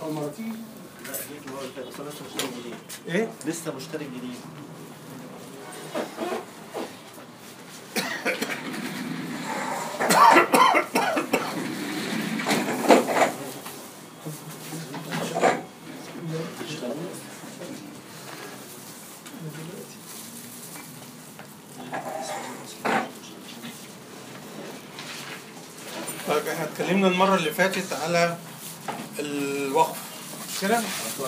اول مره تيجي لا جيت المره اللي فاتت بس انا لسه مشترك جديد ايه لسه مشترك جديد طيب احنا اتكلمنا المره اللي فاتت على الوقف مش كده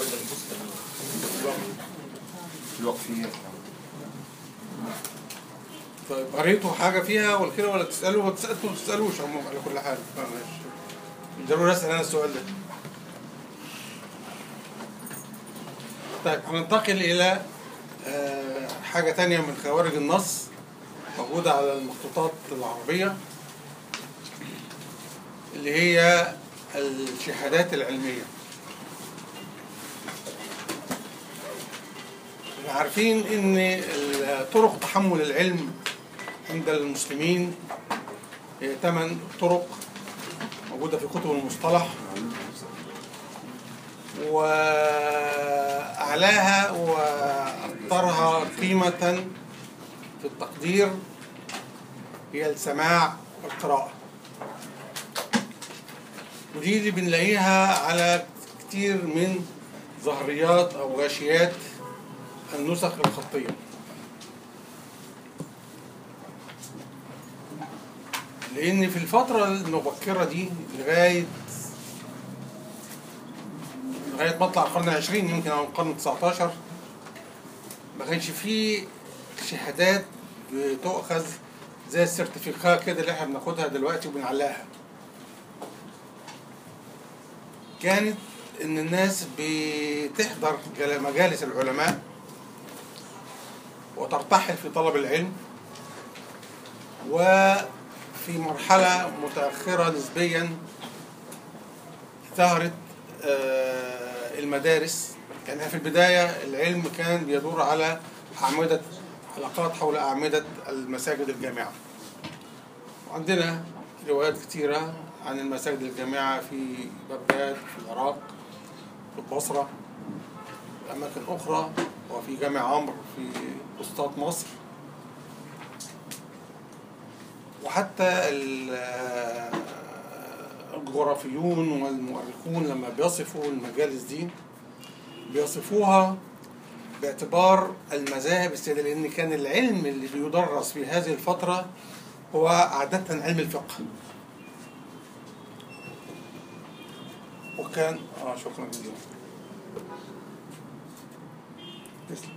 الوقفيات طيب قريتوا حاجه فيها ولا كده ولا تسالوا ولا تسالوا ما تسالوش عموما على كل حال ماشي مش ضروري اسال انا السؤال ده طيب هننتقل الى آه، حاجه تانية من خوارج النص موجوده على المخطوطات العربيه اللي هي الشهادات العلميه احنا عارفين ان طرق تحمل العلم عند المسلمين هي ثمان طرق موجودة في كتب المصطلح وأعلاها وأكثرها قيمة في التقدير هي السماع والقراءة ودي اللي بنلاقيها على كتير من ظهريات أو غاشيات النسخ الخطية لأن في الفترة المبكرة دي لغاية لغاية مطلع القرن العشرين يمكن أو القرن التسعتاشر ما كانش فيه شهادات بتؤخذ زي السيرتيفيكات كده اللي احنا بناخدها دلوقتي وبنعلقها كانت ان الناس بتحضر جل- مجالس العلماء وترتحل في طلب العلم وفي مرحلة متأخرة نسبيا ظهرت آه، المدارس كان في البداية العلم كان بيدور على أعمدة علاقات حول أعمدة المساجد الجامعة وعندنا روايات كثيرة عن المساجد الجامعة في بغداد في العراق في البصرة في أماكن أخرى وفي جامع عمرو في وسطات مصر وحتى ال- الجغرافيون والمؤرخون لما بيصفوا المجالس دي بيصفوها باعتبار المذاهب السيدة لأن كان العلم اللي بيدرس في هذه الفترة هو عادة علم الفقه وكان اه شكرا جزيلا تسلم.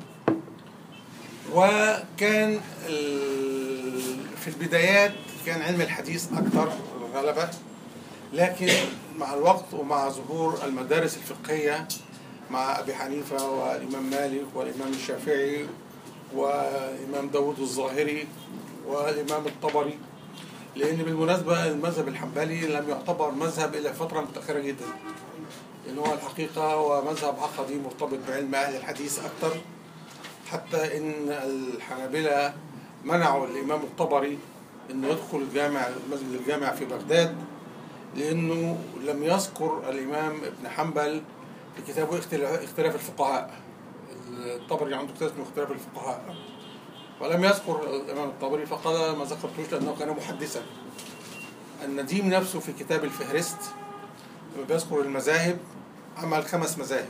وكان ال- في البدايات كان علم الحديث أكثر غلبة لكن مع الوقت ومع ظهور المدارس الفقهية مع أبي حنيفة والإمام مالك والإمام الشافعي والإمام داود الظاهري والإمام الطبري لأن بالمناسبة المذهب الحنبلي لم يعتبر مذهب إلى فترة متأخرة جدا لأن هو الحقيقة هو مذهب عقدي مرتبط بعلم أهل الحديث أكثر حتى إن الحنابلة منعوا الإمام الطبري إنه يدخل الجامع مسجد الجامع في بغداد لأنه لم يذكر الإمام ابن حنبل في كتابه اختلاف اختلاف الفقهاء الطبري عنده كتاب اسمه اختلاف الفقهاء ولم يذكر الإمام الطبري فقال ما ذكرتوش لأنه كان محدثا النديم نفسه في كتاب الفهرست لما بيذكر المذاهب عمل خمس مذاهب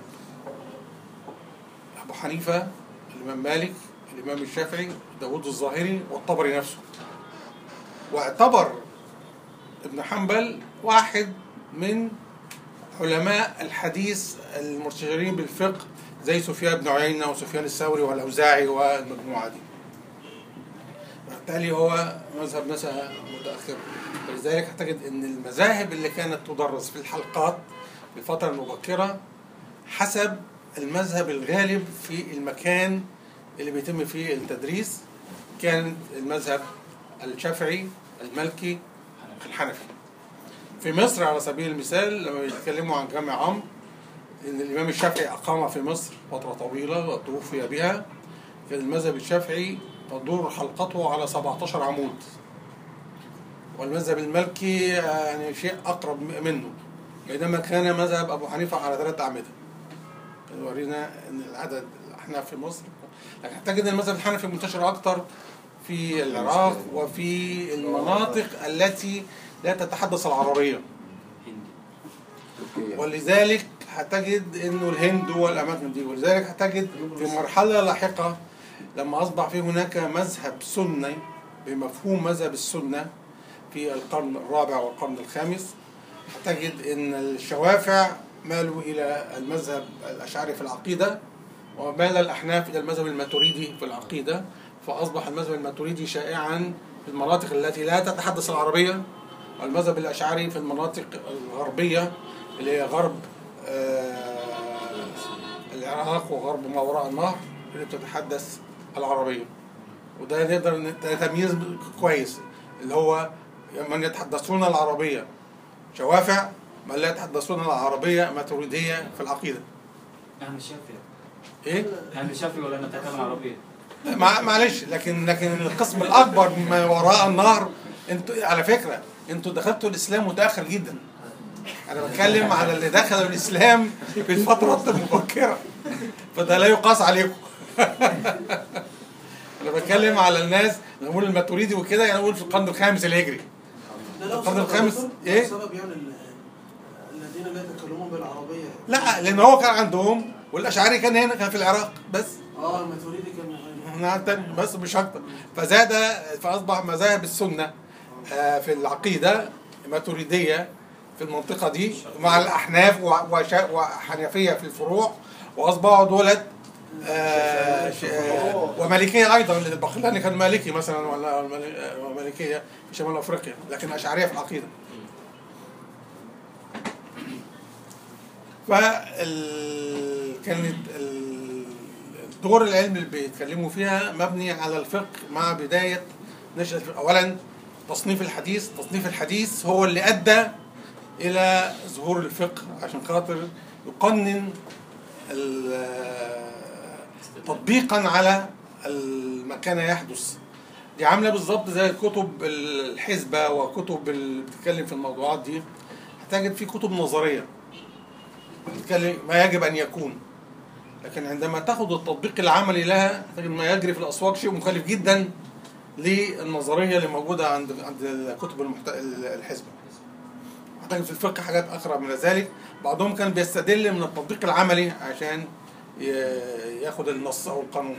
أبو حنيفة الإمام مالك الإمام الشافعي داود الظاهري والطبري نفسه واعتبر ابن حنبل واحد من علماء الحديث المرتجلين بالفقه زي سفيان بن عيينة وسفيان الثوري والأوزاعي والمجموعة دي بالتالي هو مذهب نسأ متأخر ولذلك أعتقد أن المذاهب اللي كانت تدرس في الحلقات في الفترة المبكرة حسب المذهب الغالب في المكان اللي بيتم فيه التدريس كان المذهب الشافعي المالكي الحنفي في مصر على سبيل المثال لما بيتكلموا عن جامع عمرو ان الامام الشافعي اقام في مصر فتره طويله وتوفي بها كان المذهب الشافعي تدور حلقته على 17 عمود والمذهب المالكي يعني شيء اقرب منه بينما كان مذهب ابو حنيفه على ثلاث اعمده يورينا ان العدد الاحناف في مصر لكن تجد ان المذهب الحنفي منتشر اكثر في العراق وفي المناطق التي لا تتحدث العربيه تركيا ولذلك هتجد انه الهند والاماكن دي ولذلك هتجد في مرحله لاحقه لما اصبح في هناك مذهب سني بمفهوم مذهب السنه في القرن الرابع والقرن الخامس هتجد ان الشوافع مالوا الى المذهب الاشعري في العقيده ومال الاحناف الى المذهب الماتريدي في العقيده فاصبح المذهب الماتريدي شائعا في المناطق التي لا تتحدث العربيه والمذهب الاشعري في المناطق الغربيه اللي هي غرب آه، العراق وغرب ما وراء النهر اللي بتتحدث العربيه وده نقدر ن- ده تمييز كويس اللي هو من يتحدثون العربيه شوافع من لا يتحدثون العربيه ماتريديه في العقيده نحن الشافعي ايه نحن الشافعي ولا نتكلم عربية مع معلش لكن لكن القسم الاكبر مما وراء النهر انتوا على فكره انتوا دخلتوا الاسلام متاخر جدا انا بتكلم على اللي دخلوا الاسلام في الفتره المبكره فده لا يقاس عليكم انا بتكلم على الناس نقول الماتوريدي وكده يعني نقول في القرن الخامس الهجري ده له القرن سبب الخامس برضه؟ إيه؟ له سبب يعني ال- الذين لا يتكلمون بالعربية لا لان هو كان عندهم والاشعري كان هنا كان في العراق بس اه الماتوريدي كان نعم تاني بس مش اكتر فزاد فاصبح مذاهب السنه آه، في العقيده ماتريديه في المنطقه دي مع الاحناف و- وشا- وحنفيه في الفروع واصبحوا دولت آه، ش- آه، ومالكيه ايضا الباقلاني كان مالكي مثلا ولا مال- آه، مالكيه في شمال افريقيا لكن اشعريه في العقيده فال كانت ال- الدور العلمي اللي بيتكلموا فيها مبني على الفقه مع بداية نشأة الفقه. أولا تصنيف الحديث تصنيف الحديث هو اللي أدى إلى ظهور الفقه عشان خاطر يقنن ال- تطبيقا على ما كان يحدث دي عامله بالظبط زي كتب الحسبه وكتب اللي بتتكلم في الموضوعات دي هتجد في كتب نظريه بتتكلم ما يجب ان يكون لكن عندما تاخد التطبيق العملي لها تجد ما يجري في الاسواق شيء مخالف جدا للنظريه اللي موجوده عند عند كتب المحت... الحسبه. اعتقد في الفقه حاجات اقرب من ذلك بعضهم كان بيستدل من التطبيق العملي عشان ي- ياخد النص او القانون.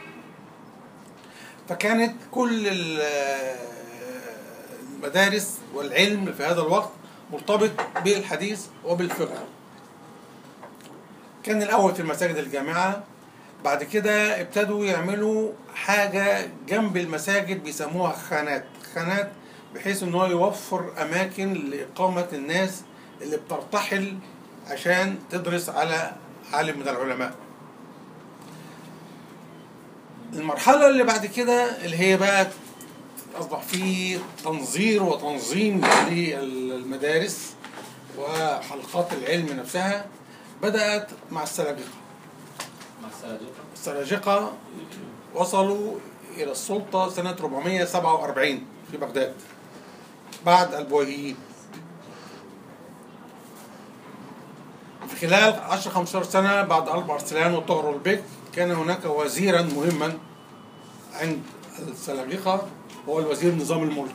فكانت كل ال- المدارس والعلم في هذا الوقت مرتبط بالحديث وبالفقه. كان الاول في المساجد الجامعه بعد كده ابتدوا يعملوا حاجه جنب المساجد بيسموها خانات خانات بحيث ان هو يوفر اماكن لاقامه الناس اللي بترتحل عشان تدرس على عالم من العلماء المرحله اللي بعد كده اللي هي بقى اصبح في تنظير وتنظيم للمدارس وحلقات العلم نفسها بدأت مع السلاجقة مع السلاجقة السلاجقة وصلوا إلى السلطة سنة 447 في بغداد بعد البويهيين في خلال 10 15 سنة بعد ألب أرسلان وطغرل بك كان هناك وزيرا مهما عند السلاجقة هو الوزير نظام الملك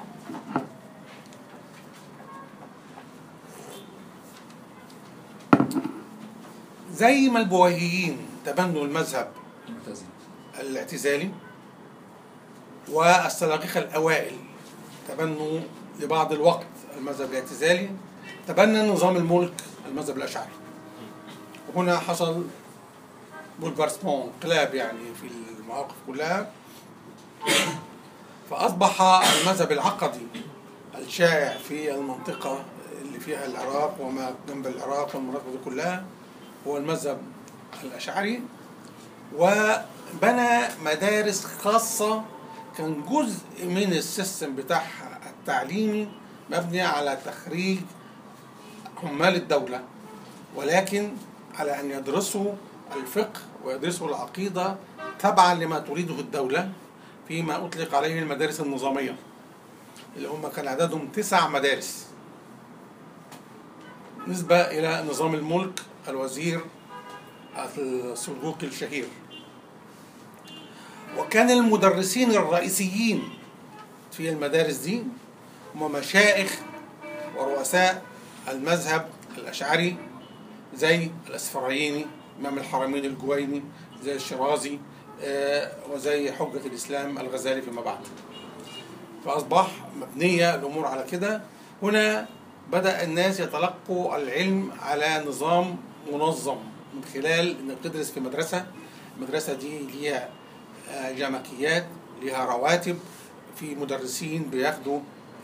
زي ما البويهيين تبنوا المذهب ملتزم الاعتزالي والسلاجقة الأوائل تبنوا لبعض الوقت المذهب الاعتزالي تبنى نظام الملك المذهب الأشعري وهنا حصل بولفارسمون انقلاب يعني في المواقف كلها فأصبح المذهب العقدي الشائع في المنطقة اللي فيها العراق وما جنب العراق والمناطق دي كلها هو المذهب الأشعري وبنى مدارس خاصة كان جزء من السيستم بتاعها التعليمي مبني على تخريج عمال الدولة ولكن على أن يدرسوا الفقه ويدرسوا العقيدة تبعا لما تريده الدولة فيما أطلق عليه المدارس النظامية اللي هم كان عددهم تسع مدارس نسبة إلى نظام الملك الوزير السلجوقي الشهير وكان المدرسين الرئيسيين في المدارس دي هم مشايخ ورؤساء المذهب الأشعري زي الأسفرايني إمام الحرمين الجويني زي الشرازي آه، وزي حجة الإسلام الغزالي فيما بعد فأصبح مبنية الأمور على كده هنا بدأ الناس يتلقوا العلم على نظام منظم من خلال إنك بتدرس في مدرسة المدرسة دي ليها آه، جامعيات ليها رواتب في مدرسين بياخدوا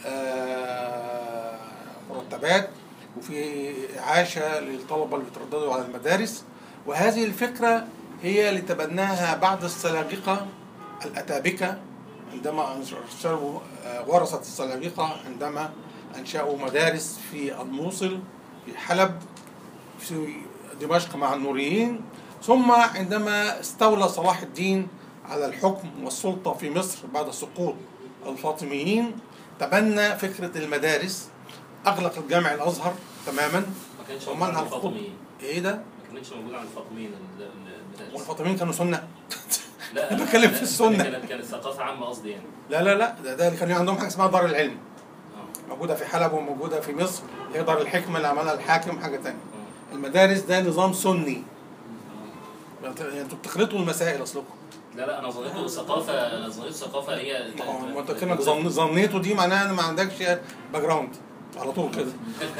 آه، مرتبات وفي إعاشة للطلبة اللي بيترددوا على المدارس وهذه الفكرة هي اللي تبناها بعض السلاجقة الأتابكة عندما أنشأوا آه، ورثة السلاجقة عندما أنشأوا مدارس في الموصل في حلب في دمشق مع النوريين ثم عندما استولى صلاح الدين على الحكم والسلطة في مصر بعد سقوط الفاطميين تبنى فكرة المدارس أغلق الجامع الأزهر تماما ما كانش ومنع موجود عند الخطوط. الفاطميين إيه ده؟ ما كانتش موجودة عند الفاطميين ال- ال- المدارس والفاطميين كانوا سنة لا أنا بتكلم في لا، السنة. كانت كانت ثقافة عامة قصدي يعني لا لا لا ده, ده اللي كان عندهم حاجة اسمها دار العلم اه موجودة في حلب وموجودة في مصر اللي هي دار الحكمة اللي عملها الحاكم حاجة تانية اه المدارس ده نظام سني اه. يعني انتوا بتخلطوا المسائل اصلكم لا لا انا ظنيته ثقافة انا ظنيت ثقافة هي ما هو ما انت كلمة ظن- ظنيته دي معناها ان ما عندكش باك جراوند على طول كده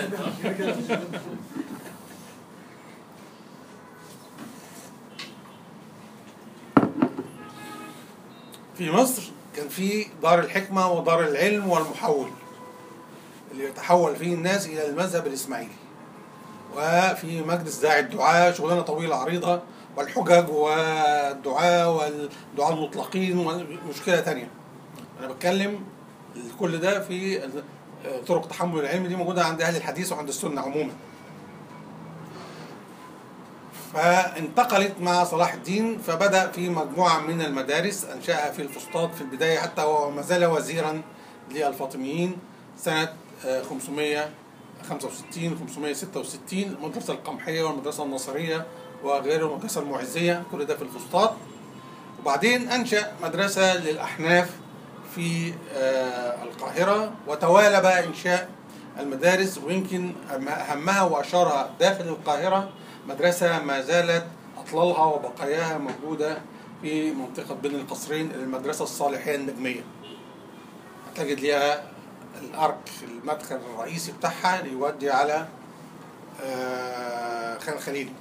في مصر كان في دار الحكمة ودار العلم والمحول اللي يتحول فيه الناس إلى المذهب الإسماعيلي وفي مجلس داعي الدعاء شغلانة طويلة عريضة والحجج والدعاء والدعاء المطلقين ومشكلة تانية أنا بتكلم كل ده في طرق تحمل العلم دي موجودة عند أهل الحديث وعند السنة عموما فانتقلت مع صلاح الدين فبدأ في مجموعة من المدارس أنشأها في الفسطاط في البداية حتى هو ما زال وزيرا للفاطميين سنة آه، 565 566 المدرسة القمحية والمدرسة النصرية وغير المدرسة المعزية كل ده في الفسطاط وبعدين أنشأ مدرسة للأحناف في آه، القاهرة وتوالى بقى إنشاء المدارس ويمكن أهمها وأشهرها داخل القاهرة مدرسة ما زالت أطلالها وبقاياها موجودة في منطقة بين القصرين المدرسة الصالحية النجمية هتجد ليها الأرك المدخل الرئيسي بتاعها اللي يودي على آه، خان خليل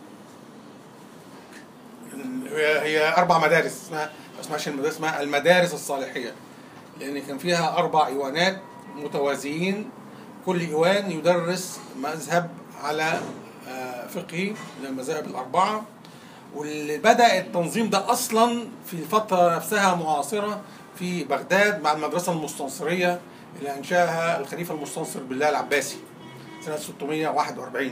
هي هي أربع مدارس اسمها ما اسمهاش المدارس اسمها المدارس الصالحية لأن كان فيها أربع إيوانات متوازيين كل إيوان يدرس مذهب على آه، فقهي من المذاهب الأربعة واللي بدأ التنظيم ده أصلا في الفترة نفسها معاصرة في بغداد مع المدرسة المستنصرية اللي أنشأها الخليفة المستنصر بالله العباسي سنة 641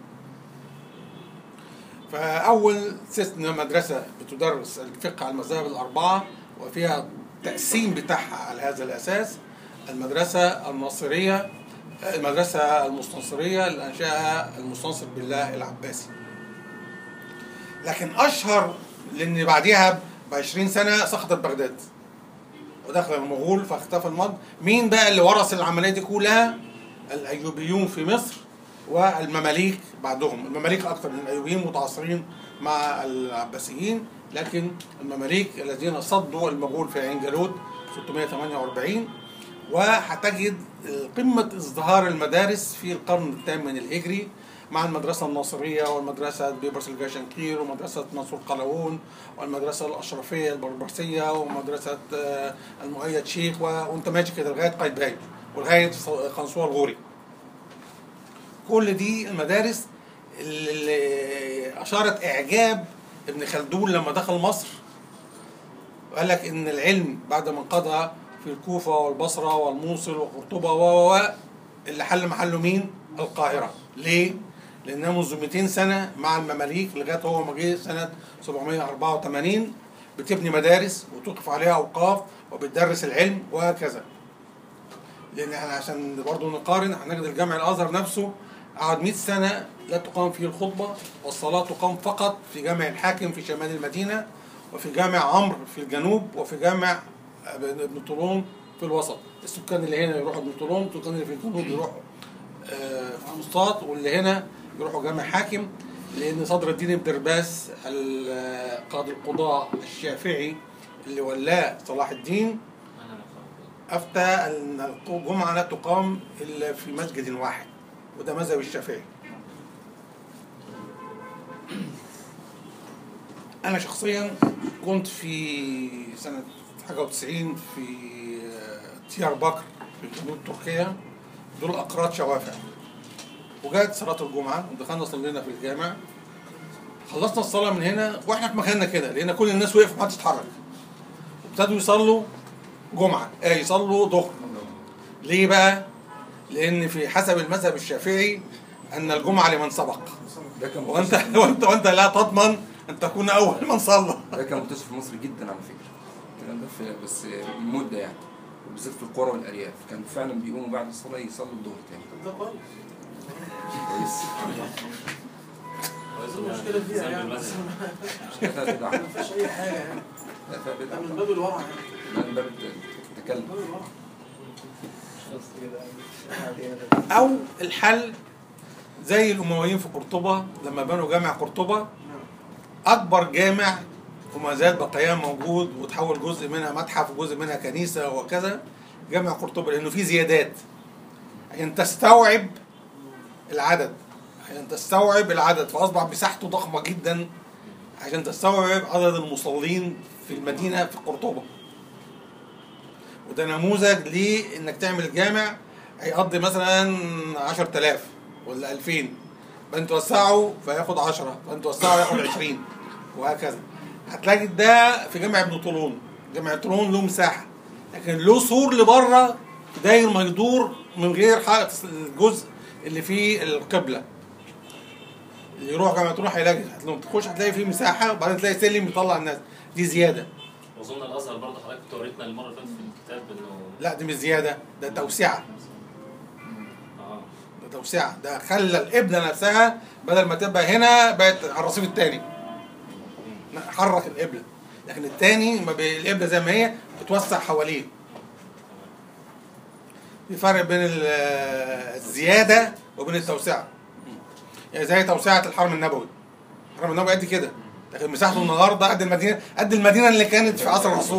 فأول سيستم مدرسة بتدرس الفقه على المذاهب الأربعة وفيها تقسيم بتاعها على هذا الأساس المدرسة الناصرية المدرسة المستنصرية اللي أنشأها المستنصر بالله العباسي لكن أشهر لأن بعديها ب 20 سنة سقطت بغداد ودخل المغول فاختفى المض مين بقى اللي ورث العملية دي كلها الأيوبيون في مصر والمماليك بعدهم المماليك أكثر من الأيوبيين متعاصرين مع العباسيين لكن المماليك الذين صدوا المغول في عين جالوت 648 وهتجد قمة ازدهار المدارس في القرن الثامن الهجري مع المدرسة الناصرية والمدرسة بيبرس الجاشنكير ومدرسة منصور قلاوون والمدرسة الأشرفية البربرسية ومدرسة آه، المؤيد شيخ و- وانت ماشي كده لغاية قايتباي ولغاية قنصوة الغوري كل دي المدارس اللي أشارت إعجاب ابن خلدون لما دخل مصر وقال لك ان العلم بعد ما انقضى في الكوفه والبصره والموصل وقرطبه و و و اللي حل محله مين؟ القاهره. ليه؟ لانها منذ 200 سنه مع المماليك لغايه هو ما جه سنه 784 بتبني مدارس وتوقف عليها اوقاف وبتدرس العلم وهكذا. لان احنا عشان برضه نقارن هنجد الجامع الازهر نفسه قعد 100 سنة لا تقام فيه الخطبة والصلاة تقام فقط في جامع الحاكم في شمال المدينة وفي جامع عمرو في الجنوب وفي جامع ابن طولون في الوسط السكان اللي هنا يروحوا ابن طولون السكان اللي في الجنوب يروحوا آه، في وسطاط واللي هنا يروحوا جامع حاكم لأن صدر الدين بن درباس ال- قاضي القضاء الشافعي اللي ولاه صلاح الدين انا مخالف. أفتى أن الجمعة لا تقام إلا في مسجد واحد وده مذهب الشافعي أنا شخصيا كنت في سنة حاجة وتسعين في ديار بكر في جنوب تركيا دول أقراط شوافع وجاءت صلاة الجمعة ودخلنا صلينا في الجامع خلصنا الصلاة من هنا واحنا في مكاننا كده لأن كل الناس وقفوا محدش اتحرك ابتدوا يصلوا جمعة آه يصلوا ظهر ليه بقى؟ لأن في حسب المذهب الشافعي أن الجمعة لمن سبق ده كان وأنت وأنت وأنت لا تضمن أن تكون أول من صلى ده كان منتشر في مصر جدا على فكره الكلام ده في بس من مده يعني وبالذات في القرى والارياف كانوا فعلا بيقوموا بعد الصلاه يصلوا الظهر تاني ده كويس كويس كويس المشكله فيها زي يعني المذهب. بس مش كده بدعه ما فيش اي حاجه يعني لا فيها ده بدعه من باب الورع يعني لا من باب التكلم من باب الورع أو الحل زي الأمويين في قرطبة لما بنوا جامع قرطبة أكبر جامع وما زال بقيان موجود وتحول جزء منها متحف وجزء منها كنيسة وكذا جامع قرطبة لأنه فيه زيادات عشان تستوعب العدد عشان تستوعب العدد فأصبح مساحته ضخمة جدا عشان تستوعب عدد المصلين في المدينة في قرطبة وده نموذج لإنك تعمل جامع هيقضي مثلا 10000 ولا 2000 فانت توسعه فياخد 10 فانت توسعه ياخد 20 وهكذا هتلاقي ده في جامع ابن طولون جامع طولون له مساحه لكن له سور لبره داير ما يدور من غير حائط الجزء اللي فيه القبله اللي يروح جامع طولون هيلاقي هتلاقي تخش هتلاقي فيه مساحه وبعدين تلاقي سلم يطلع الناس دي زياده واظن الازهر برضه حضرتك كنت وريتنا المره اللي فاتت في الكتاب انه لا دي مش زياده ده توسعه اه ده توسعه ده خلى القبله نفسها بدل ما تبقى هنا بقت على الرصيف الثاني حرك القبله لكن الثاني ما بي- القبله زي ما هي بتوسع حواليه في فرق بين ال- الزياده وبين التوسعه يعني زي توسعه الحرم النبوي الحرم النبوي قد كده لكن مساحته النهارده قد المدينه قد المدينه اللي كانت في عصر الرسول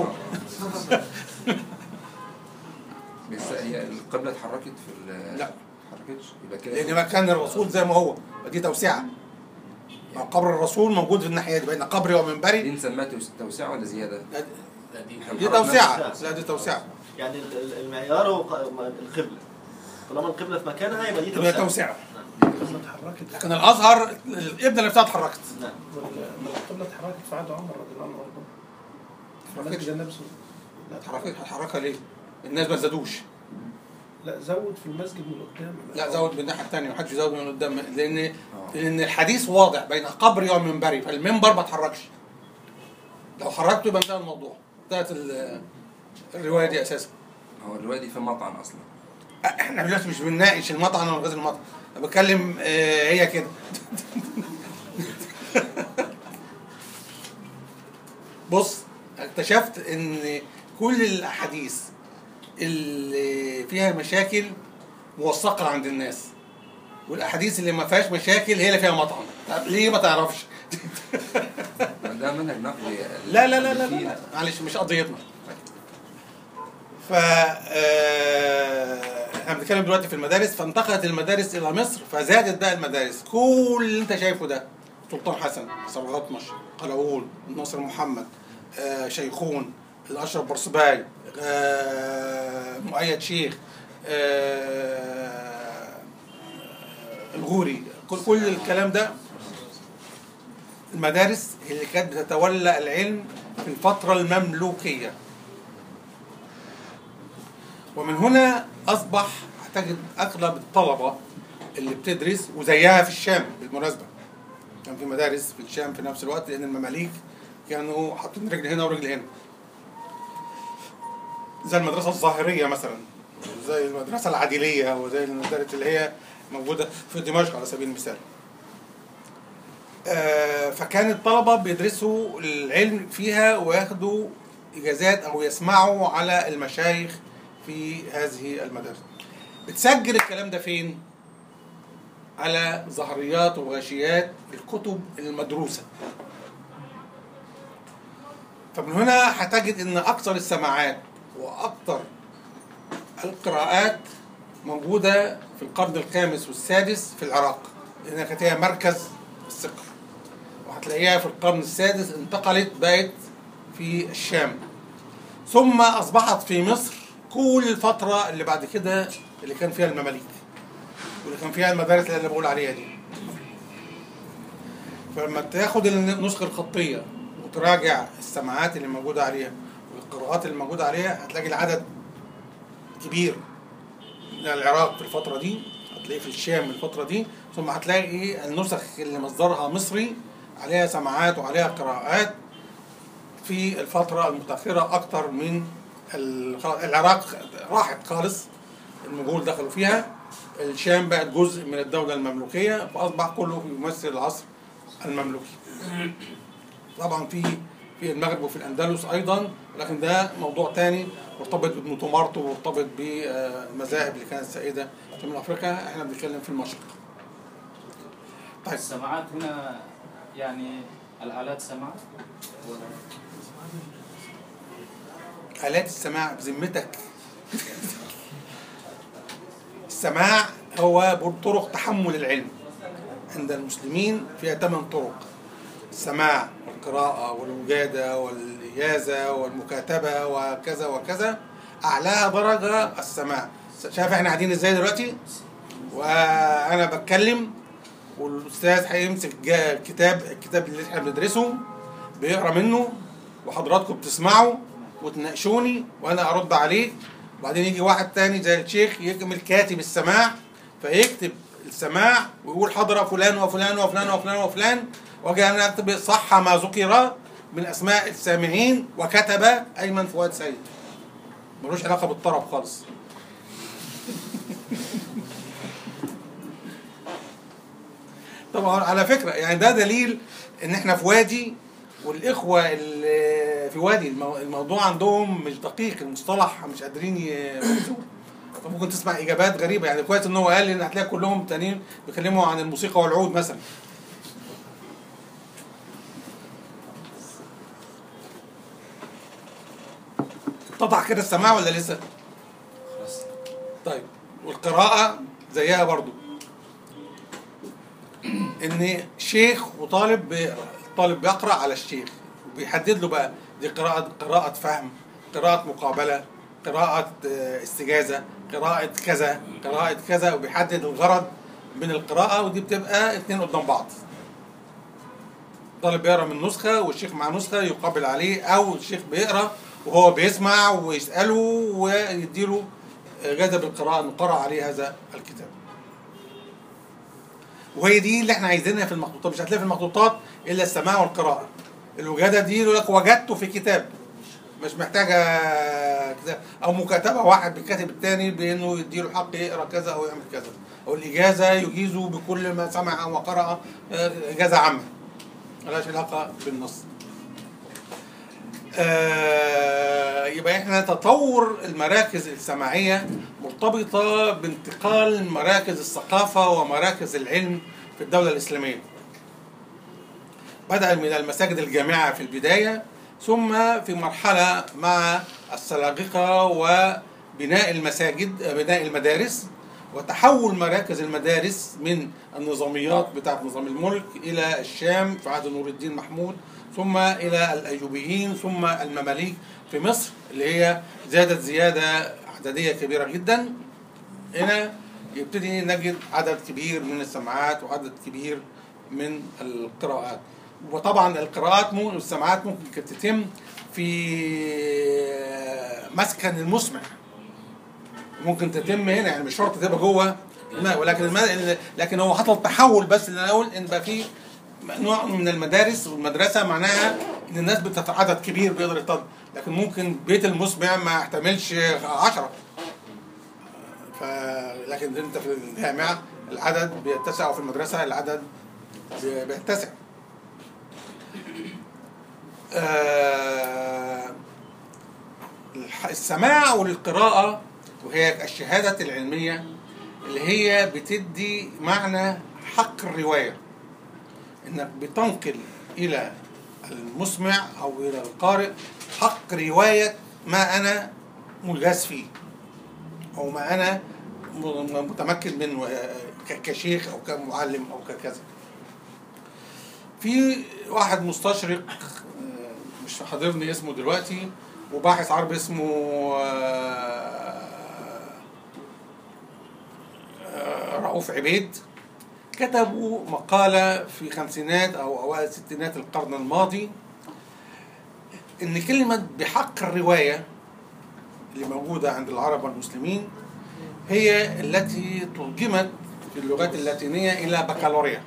بس هي القبله اتحركت في ال- لا. اتحركتش يبقى كده لان مكان الرسول زي ما هو دي توسعه ما هو قبر الرسول موجود في الناحيه دي بين قبري ومنبري دي نسميها توس- توسعه ولا زياده؟ لا، لا دي دي توسعه لا دي توسعه يعني ال- ال- المعيار هو ق- القبله طالما القبله في مكانها يبقى دي تبقى توسعه توسعه القبله اتحركت لكن الازهر الابنه نفسها اتحركت نعم القبله اتحركت في عهد عمر رضي الله عنه وارضاه اتحركتش. مسجد النبي لا اتحركت هتحركها ليه؟ الناس ما زادوش لا زود في المسجد من قدام لا زود من الناحيه الثانيه محدش يزود من قدام لان لان الحديث واضح بين قبري ومنبري فالمنبر ما اتحركش لو حركته يبقى انتهى الموضوع انتهت ال- الروايه دي اساسا هو الروايه دي في مطعن اصلا احنا دلوقتي مش بنناقش المطعن ولا غير المطعن انا بتكلم آه، هي كده بص اكتشفت ان كل الاحاديث اللي فيها مشاكل موثقه عند الناس والاحاديث اللي ما فيهاش مشاكل هي اللي فيها مطعن طب ليه ما تعرفش ده منهج نقدي لا لا لا لا, لا. معلش مش قضيتنا ف آه، احنا بنتكلم دلوقتي في المدارس فانتقلت المدارس الى مصر فزادت بقى المدارس كل اللي انت شايفه ده سلطان حسن صبغطمش قلاوول ناصر محمد آه، شيخون الاشرف برصباي آه، مؤيد شيخ آه، الغوري كل كل الكلام ده المدارس اللي كانت بتتولى العلم في الفترة المملوكية ومن هنا أصبح تجد أغلب الطلبة اللي بتدرس وزيها في الشام بالمناسبة كان في مدارس في الشام في نفس الوقت لأن المماليك كانوا حاطين رجل هنا ورجل هنا زي المدرسة الظاهرية مثلا زي المدرسة العديلية وزي المدارس اللي هي موجودة في دمشق على سبيل المثال آه، فكان الطلبة بيدرسوا العلم فيها وياخدوا إجازات أو يسمعوا على المشايخ في هذه المدارس بتسجل الكلام ده فين؟ على ظهريات وغاشيات الكتب المدروسة فمن هنا هتجد ان اكثر السماعات واكثر القراءات موجودة في القرن الخامس والسادس في العراق لأنها كانت هي مركز الثقة وهتلاقيها في القرن السادس انتقلت بقت في الشام ثم أصبحت في مصر كل الفترة اللي بعد كده اللي كان فيها المماليك واللي كان فيها المدارس اللي أنا بقول عليها دي فلما تاخد النسخة الخطية وتراجع السماعات اللي موجودة عليها والقراءات اللي موجودة عليها هتلاقي العدد كبير من العراق في الفترة دي هتلاقيه في الشام الفترة دي ثم هتلاقي النسخ اللي مصدرها مصري عليها سماعات وعليها قراءات في الفترة المتأخرة أكتر من ال- العراق راحت خالص المغول دخلوا فيها الشام بقت جزء من الدولة المملوكية فأصبح كله يمثل العصر المملوكي طبعا في في المغرب وفي الأندلس أيضا لكن ده موضوع تاني مرتبط بابن طمارته ومرتبط بالمذاهب اللي كانت سائدة في شمال أفريقيا احنا بنتكلم في المشرق طيب السماعات هنا يعني الآلات سمع آلات السماع بذمتك السماع هو بر- طرق تحمل العلم عند المسلمين فيها ثمان طرق السماع والقراءة والوجادة والإجازة والمكاتبة وكذا وكذا أعلاها درجة السماع شايف احنا قاعدين ازاي دلوقتي وأنا بتكلم والأستاذ هيمسك جا- كتاب الكتاب اللي احنا بندرسه بيقرا منه وحضراتكم بتسمعوا وتناقشوني وانا ارد عليه وبعدين يجي واحد تاني زي الشيخ يكمل كاتب السماع فيكتب السماع ويقول حضر فلان وفلان وفلان وفلان وفلان واجي انا اكتب صح ما ذكر من اسماء السامعين وكتب ايمن فؤاد سيد ملوش علاقه بالطرب خالص طبعا على فكره يعني ده دليل ان احنا في وادي والاخوه اللي في وادي المو- الموضوع عندهم مش دقيق المصطلح مش قادرين يمارسوه فممكن تسمع اجابات غريبه يعني كويس ان هو قال ان هتلاقي كلهم تانيين بيتكلموا عن الموسيقى والعود مثلا اتضح كده السماع ولا لسه؟ خلاص طيب والقراءة زيها برضو ان شيخ وطالب بيقرا الطالب بيقرا على الشيخ وبيحدد له بقى دي قراءة قراءة فهم قراءة مقابلة قراءة آه، استجازة قراءة كذا قراءة كذا وبيحدد الغرض من القراءة ودي بتبقى اتنين قدام بعض الطالب بيقرا من نسخة والشيخ مع نسخة يقابل عليه أو الشيخ بيقرا وهو بيسمع ويسأله ويديله جذب القراءة انه قرأ عليه هذا الكتاب. وهي دي اللي احنا عايزينها في المخطوطات مش هتلاقي في المخطوطات الا السماع والقراءة. الوجادة دي يقول لك وجدته في كتاب مش محتاجة كتاب أو مكاتبة واحد بيكاتب التاني بإنه يديله حق يقرأ كذا أو يعمل كذا. أو الإجازة يجيزه بكل ما سمع وقرأ آه، إجازة عامة. ملهاش علاقة بالنص. آه، يبقى احنا تطور المراكز السماعية مرتبطة بانتقال مراكز الثقافة ومراكز العلم في الدولة الإسلامية بدأ من المساجد الجامعة في البداية ثم في مرحلة مع السلاجقة وبناء المساجد بناء المدارس وتحول مراكز المدارس من النظاميات بتاعت نظام الملك إلى الشام في عهد نور الدين محمود ثم إلى الأيوبيين ثم المماليك في مصر اللي هي زادت زيادة عددية كبيرة جدا هنا يبتدي نجد عدد كبير من السماعات وعدد كبير من القراءات وطبعا القراءات ممكن والسماعات ممكن كانت تتم في مسكن المسمع ممكن تتم هنا يعني مش شرط تبقى جوه ما- ولكن الم... لكن هو حصل تحول بس اللي انا اقول ان بقى في نوع من المدارس والمدرسه معناها ان الناس بتت- عدد كبير بيقدر يطلع لكن ممكن بيت المسمع ما يحتملش عشرة ف... لكن انت في الجامعه العدد بيتسع او في المدرسه العدد بي- بيتسع آه، الح- السماع والقراءة وهي الشهادة العلمية اللي هي بتدي معنى حق الرواية انك بتنقل الى المسمع او الى القارئ حق رواية ما انا ملغاز فيه او ما انا م- متمكن منه آه، ك- كشيخ او كمعلم او ككذا في واحد مستشرق آه، مش حاضرني اسمه دلوقتي وباحث عربي اسمه آه، آه، رؤوف عبيد كتبوا مقالة في خمسينات أو أوائل ستينات القرن الماضي إن كلمة بحق الرواية اللي موجودة عند العرب والمسلمين هي التي ترجمت في اللغات اللاتينية إلى بكالوريا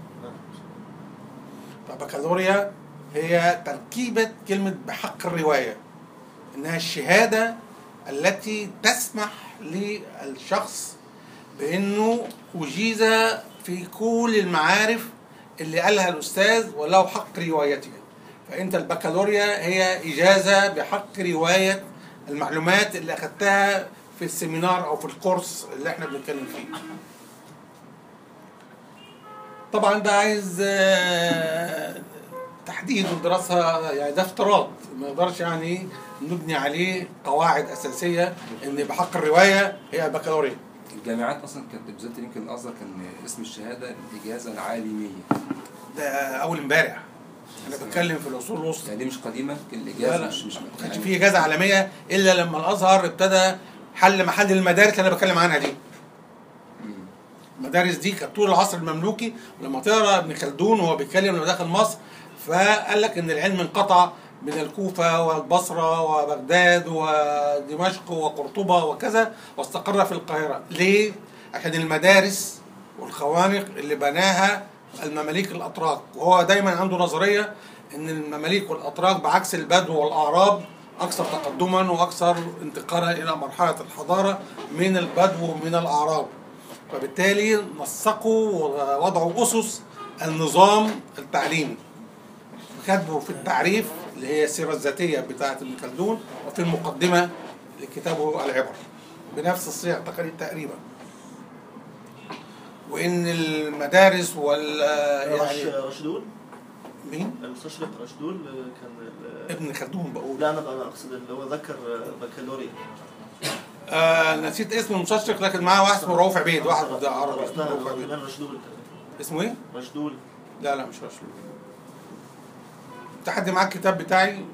فبكالوريا هي تركيبة كلمة بحق الرواية إنها الشهادة التي تسمح للشخص بأنه أجيز في كل المعارف اللي قالها الأستاذ وله حق روايتها فأنت البكالوريا هي إجازة بحق رواية المعلومات اللي أخذتها في السيمينار أو في الكورس اللي احنا بنتكلم فيه طبعا ده عايز آه، تحديد ودراسة يعني ده افتراض ما نقدرش يعني نبني عليه قواعد أساسية إن بحق الرواية هي البكالوريا الجامعات اصلا كانت بالذات يمكن الازهر كان اسم الشهاده الاجازه العالميه ده أول امبارح أنا بتكلم في العصور الوسطى يعني دي مش قديمه كان لا الاجازه لا مش مش ما كانش في إجازة عالمية إلا لما الأزهر ابتدى حل محل المدارس اللي أنا بتكلم عنها دي مم. المدارس دي كانت طول العصر المملوكي ولما تقرا ابن خلدون وهو بيتكلم لما دخل مصر فقال لك ان العلم انقطع من الكوفة والبصرة وبغداد ودمشق وقرطبة وكذا واستقر في القاهرة ليه؟ عشان المدارس والخوانق اللي بناها المماليك الأتراك وهو دايما عنده نظرية ان المماليك والأتراك بعكس البدو والأعراب أكثر تقدما وأكثر انتقالا إلى مرحلة الحضارة من البدو ومن الأعراب فبالتالي نسقوا ووضعوا أسس النظام التعليمي كتبوا في التعريف اللي هي السيرة الذاتية بتاعة ابن خلدون وفي المقدمة لكتابه العبر بنفس الصيغ تقريبا تقريبا وإن المدارس وال رش يعني رشدول مين؟ المستشرق رشدول كان ال- ابن خلدون بقول لا انا انا اقصد اللي هو ذكر بكالوريا آه نسيت اسم المستشرق لكن معاه واحد اسمه رؤوف عبيد واحد عربي اسمه رؤوف لا عبيد رشدول اسمه ايه؟ رشدول لا لا مش رشدول انت حد معاك الكتاب بتاعي؟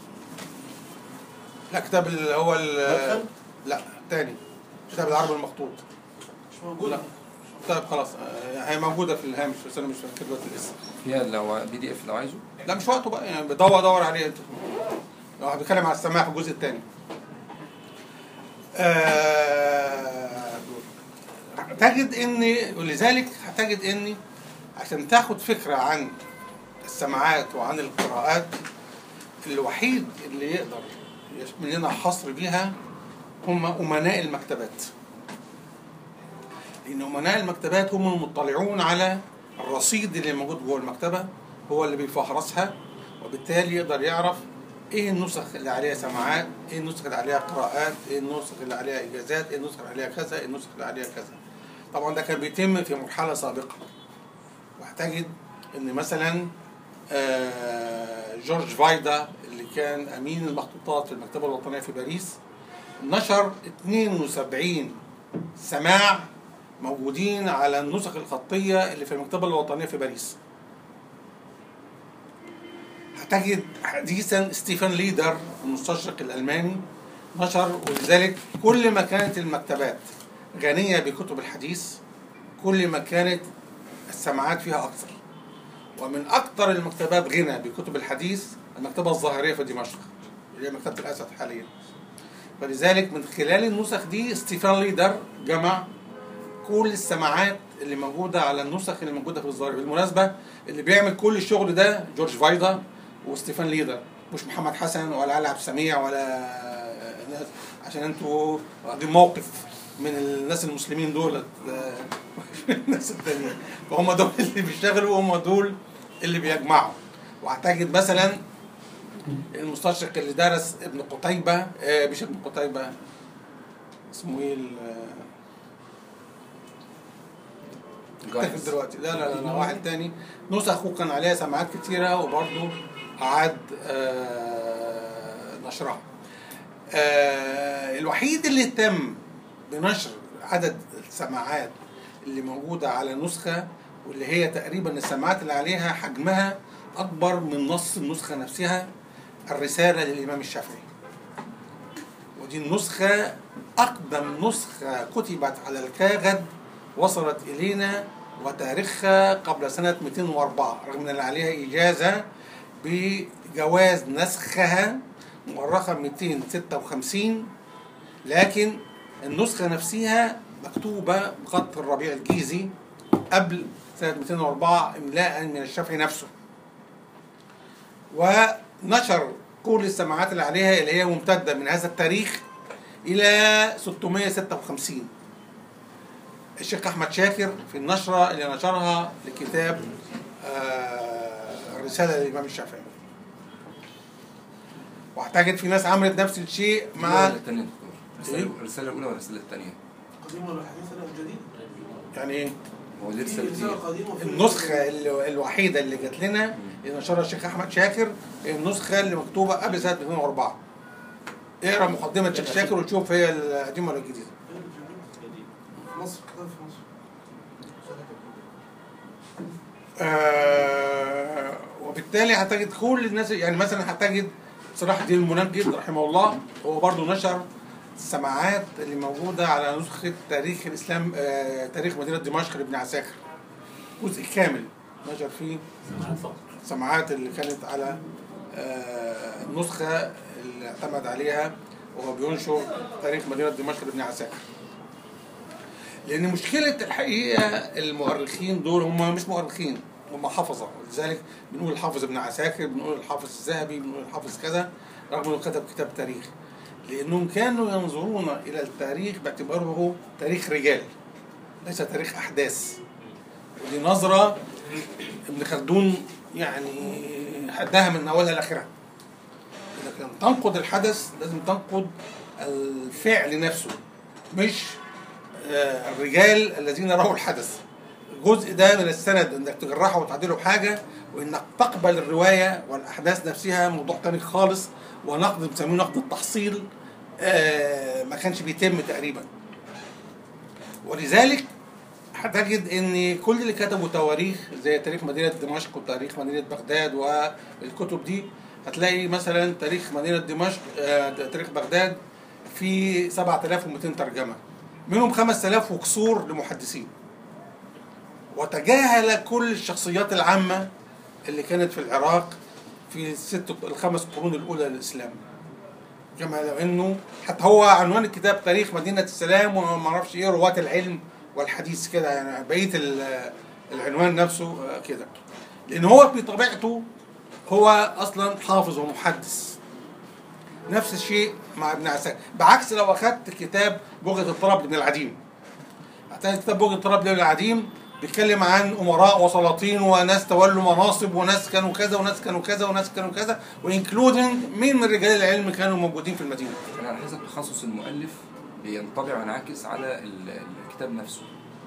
لا كتاب اللي هو ال- مدخل؟ لا تاني كتاب العربي المخطوط مش موجود لا طيب خلاص آه، هي موجودة في الهامش بس انا مش فاكر دلوقتي الاسم فيها لو بي دي اف لو عايزه لا مش وقته بقى يعني بدور دور عليه انت لو بتكلم على السماع في الجزء الثاني آه تجد ان ولذلك هتجد ان عشان تاخد فكره عن السماعات وعن القراءات الوحيد اللي يقدر يعمل لنا حصر بيها هم امناء المكتبات لان امناء المكتبات هم المطلعون على الرصيد اللي موجود جوه المكتبه هو اللي بيفهرسها وبالتالي يقدر يعرف ايه النسخ اللي عليها سماعات ايه النسخ اللي عليها قراءات ايه النسخ اللي عليها اجازات ايه النسخ اللي عليها كذا ايه النسخ اللي عليها كذا طبعا ده كان بيتم في مرحله سابقه وهتجد ان مثلا آه، جورج فايدا اللي كان امين المخطوطات في المكتبه الوطنيه في باريس نشر 72 سماع موجودين على النسخ الخطيه اللي في المكتبه الوطنيه في باريس هتجد حديثا ستيفن ليدر المستشرق الالماني نشر ولذلك كل ما كانت المكتبات غنيه بكتب الحديث كل ما كانت السماعات فيها اكثر ومن اكثر المكتبات غنى بكتب الحديث المكتبه الظاهريه في دمشق اللي هي مكتبه الاسد حاليا فلذلك من خلال النسخ دي ستيفان ليدر جمع كل السماعات اللي موجوده على النسخ اللي موجوده في الظاهر بالمناسبه اللي بيعمل كل الشغل ده جورج فايدا وستيفان ليدر مش محمد حسن ولا علي عبد السميع ولا ناس عشان انتوا واخدين موقف من الناس المسلمين دول الناس التانيين فهم دول اللي بيشتغلوا وهم دول اللي بيجمعوا واعتقد مثلا المستشرق اللي درس ابن قتيبة آه مش ابن قتيبة اسمه ايه ال- افتكر جايز. دلوقتي لا لا لا, لا واحد تاني نسخه كان عليها سماعات كتيرة وبرضه أعاد آه نشرها آه الوحيد اللي اهتم بنشر عدد السماعات اللي موجودة على نسخة واللي هي تقريبا السماعات اللي عليها حجمها أكبر من نص النسخة نفسها الرسالة للإمام الشافعي ودي النسخة أقدم نسخة كتبت على الكاغد وصلت إلينا وتاريخها قبل سنة 204 رغم أن عليها إجازة بجواز نسخها مؤرخة 256 لكن النسخة نفسها مكتوبة بخط الربيع الجيزي قبل سنة 204 إملاء من الشافعي نفسه ونشر كل السماعات اللي عليها اللي هي ممتدة من هذا التاريخ إلى 656 الشيخ أحمد شاكر في النشرة اللي نشرها لكتاب آه، الرسالة للإمام الشافعي واعتقد في ناس عملت نفس الشيء مع ولا الثانية يا دكتور إيه؟ الرسالة- الرسالة الأولى ولا الرسالة الثانية؟ قديم ولا حديث ولا جديد؟ يعني ايه هو دي في رسالة رسالة إيه؟ قديمة وفي النسخة ال- الوحيدة اللي جات لنا اللي نشرها الشيخ أحمد شاكر النسخة اللي مكتوبة قبل سنة 2004 اقرا مقدمة الشيخ شاكر وتشوف هي القديمة ولا الجديدة في مصر كتاب في مصر آه وبالتالي هتجد كل الناس يعني مثلا هتجد صلاح الدين المنجد رحمه الله هو برضه نشر السماعات اللي موجودة على نسخة تاريخ الإسلام آه تاريخ مدينة دمشق لابن عساكر جزء كامل نشر فيه سماعات فقط السماعات اللي كانت على آه، النسخة اللي اعتمد عليها وهو بينشر تاريخ مدينة دمشق لابن عساكر لأن مشكلة الحقيقة المؤرخين دول هم مش مؤرخين هم حفظة ولذلك بنقول الحافظ ابن عساكر بنقول الحافظ الذهبي بنقول الحافظ كذا رغم انه كتب كتاب تاريخ لأنهم كانوا ينظرون إلى التاريخ باعتباره تاريخ رجال ليس تاريخ أحداث ودي نظرة ابن خلدون يعني حدها من اولها لاخرها لكن تنقد الحدث لازم تنقد الفعل نفسه مش آه، الرجال الذين راوا الحدث الجزء ده من السند انك تجرحه وتعدله بحاجه وانك تقبل الروايه والاحداث نفسها موضوع تاني خالص ونقد بنسميه نقد التحصيل آه، ما كانش بيتم تقريبا ولذلك هتجد ان كل اللي كتبوا تواريخ زي تاريخ مدينه دمشق وتاريخ مدينه بغداد والكتب دي هتلاقي مثلا تاريخ مدينه دمشق آه، تاريخ بغداد في 7200 ترجمه منهم 5000 وكسور لمحدثين وتجاهل كل الشخصيات العامه اللي كانت في العراق في الست الخمس قرون الاولى للاسلام كما لو انه حتى هو عنوان الكتاب تاريخ مدينه السلام وما اعرفش ايه رواه العلم والحديث كده يعني بقيه ال- العنوان نفسه آه، كده لان هو بطبيعته هو اصلا حافظ ومحدث نفس الشيء مع ابن عساكر بعكس لو اخذت كتاب بغية الطرب لابن العديم هتلاقي كتاب بغية الطرب لابن العديم بيتكلم عن امراء وسلاطين وناس تولوا مناصب وناس كانوا كذا وناس كانوا كذا وناس كانوا كذا وانكلودنج مين من رجال العلم كانوا موجودين في المدينه يعني على حسب تخصص المؤلف بينطبع وينعكس على ال- الكتاب نفسه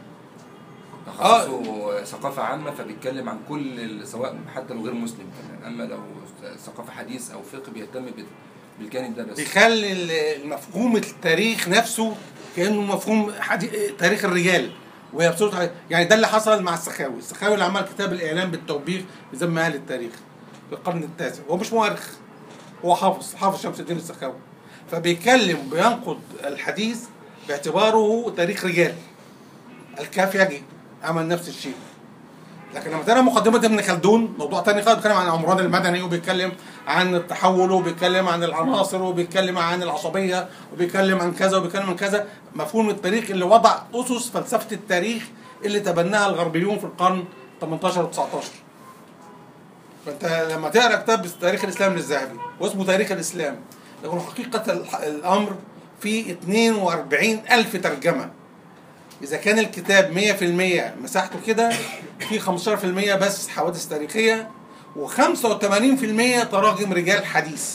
تخصصه ثقافة عامة فبيتكلم عن كل ال- سواء حتى لو غير مسلم كمان أما لو ثقافة حديث أو فقه بيهتم بال- بالجانب ده بس بيخلي ال- مفهوم التاريخ نفسه كانه مفهوم حدي... تاريخ الرجال وهي بصوره حدي- يعني ده اللي حصل مع السخاوي، السخاوي اللي عمل كتاب الاعلام بالتوبيخ بذم اهل التاريخ في القرن التاسع، هو مش مؤرخ هو حافظ حافظ شمس الدين السخاوي فبيتكلم بينقد الحديث باعتباره تاريخ رجال الكافيجي عمل نفس الشيء لكن لما تقرا مقدمه ابن خلدون موضوع تاني خالص بيتكلم عن عمران المدني وبيتكلم عن التحول وبيتكلم عن العناصر وبيتكلم عن العصبيه وبيتكلم عن كذا وبيتكلم عن كذا مفهوم التاريخ اللي وضع اسس فلسفه التاريخ اللي تبناها الغربيون في القرن 18 و 19 فانت لما تقرا كتاب تاريخ الاسلام للذهبي واسمه تاريخ الاسلام لكن حقيقه الح- الامر في 42 الف ترجمه اذا كان الكتاب 100% مساحته كده في 15% بس حوادث تاريخيه و85% تراجم رجال حديث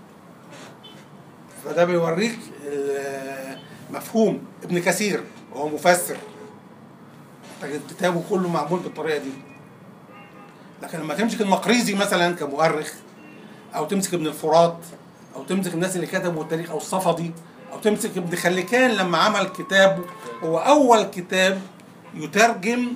فده بيوريك آه، مفهوم ابن كثير وهو مفسر تجد كتابه كله معمول بالطريقه دي لكن لما تمسك المقريزي مثلا كمؤرخ او تمسك ابن الفرات او تمسك الناس اللي كتبوا التاريخ او الصفدي او تمسك ابن خلكان لما عمل كتاب هو اول كتاب يترجم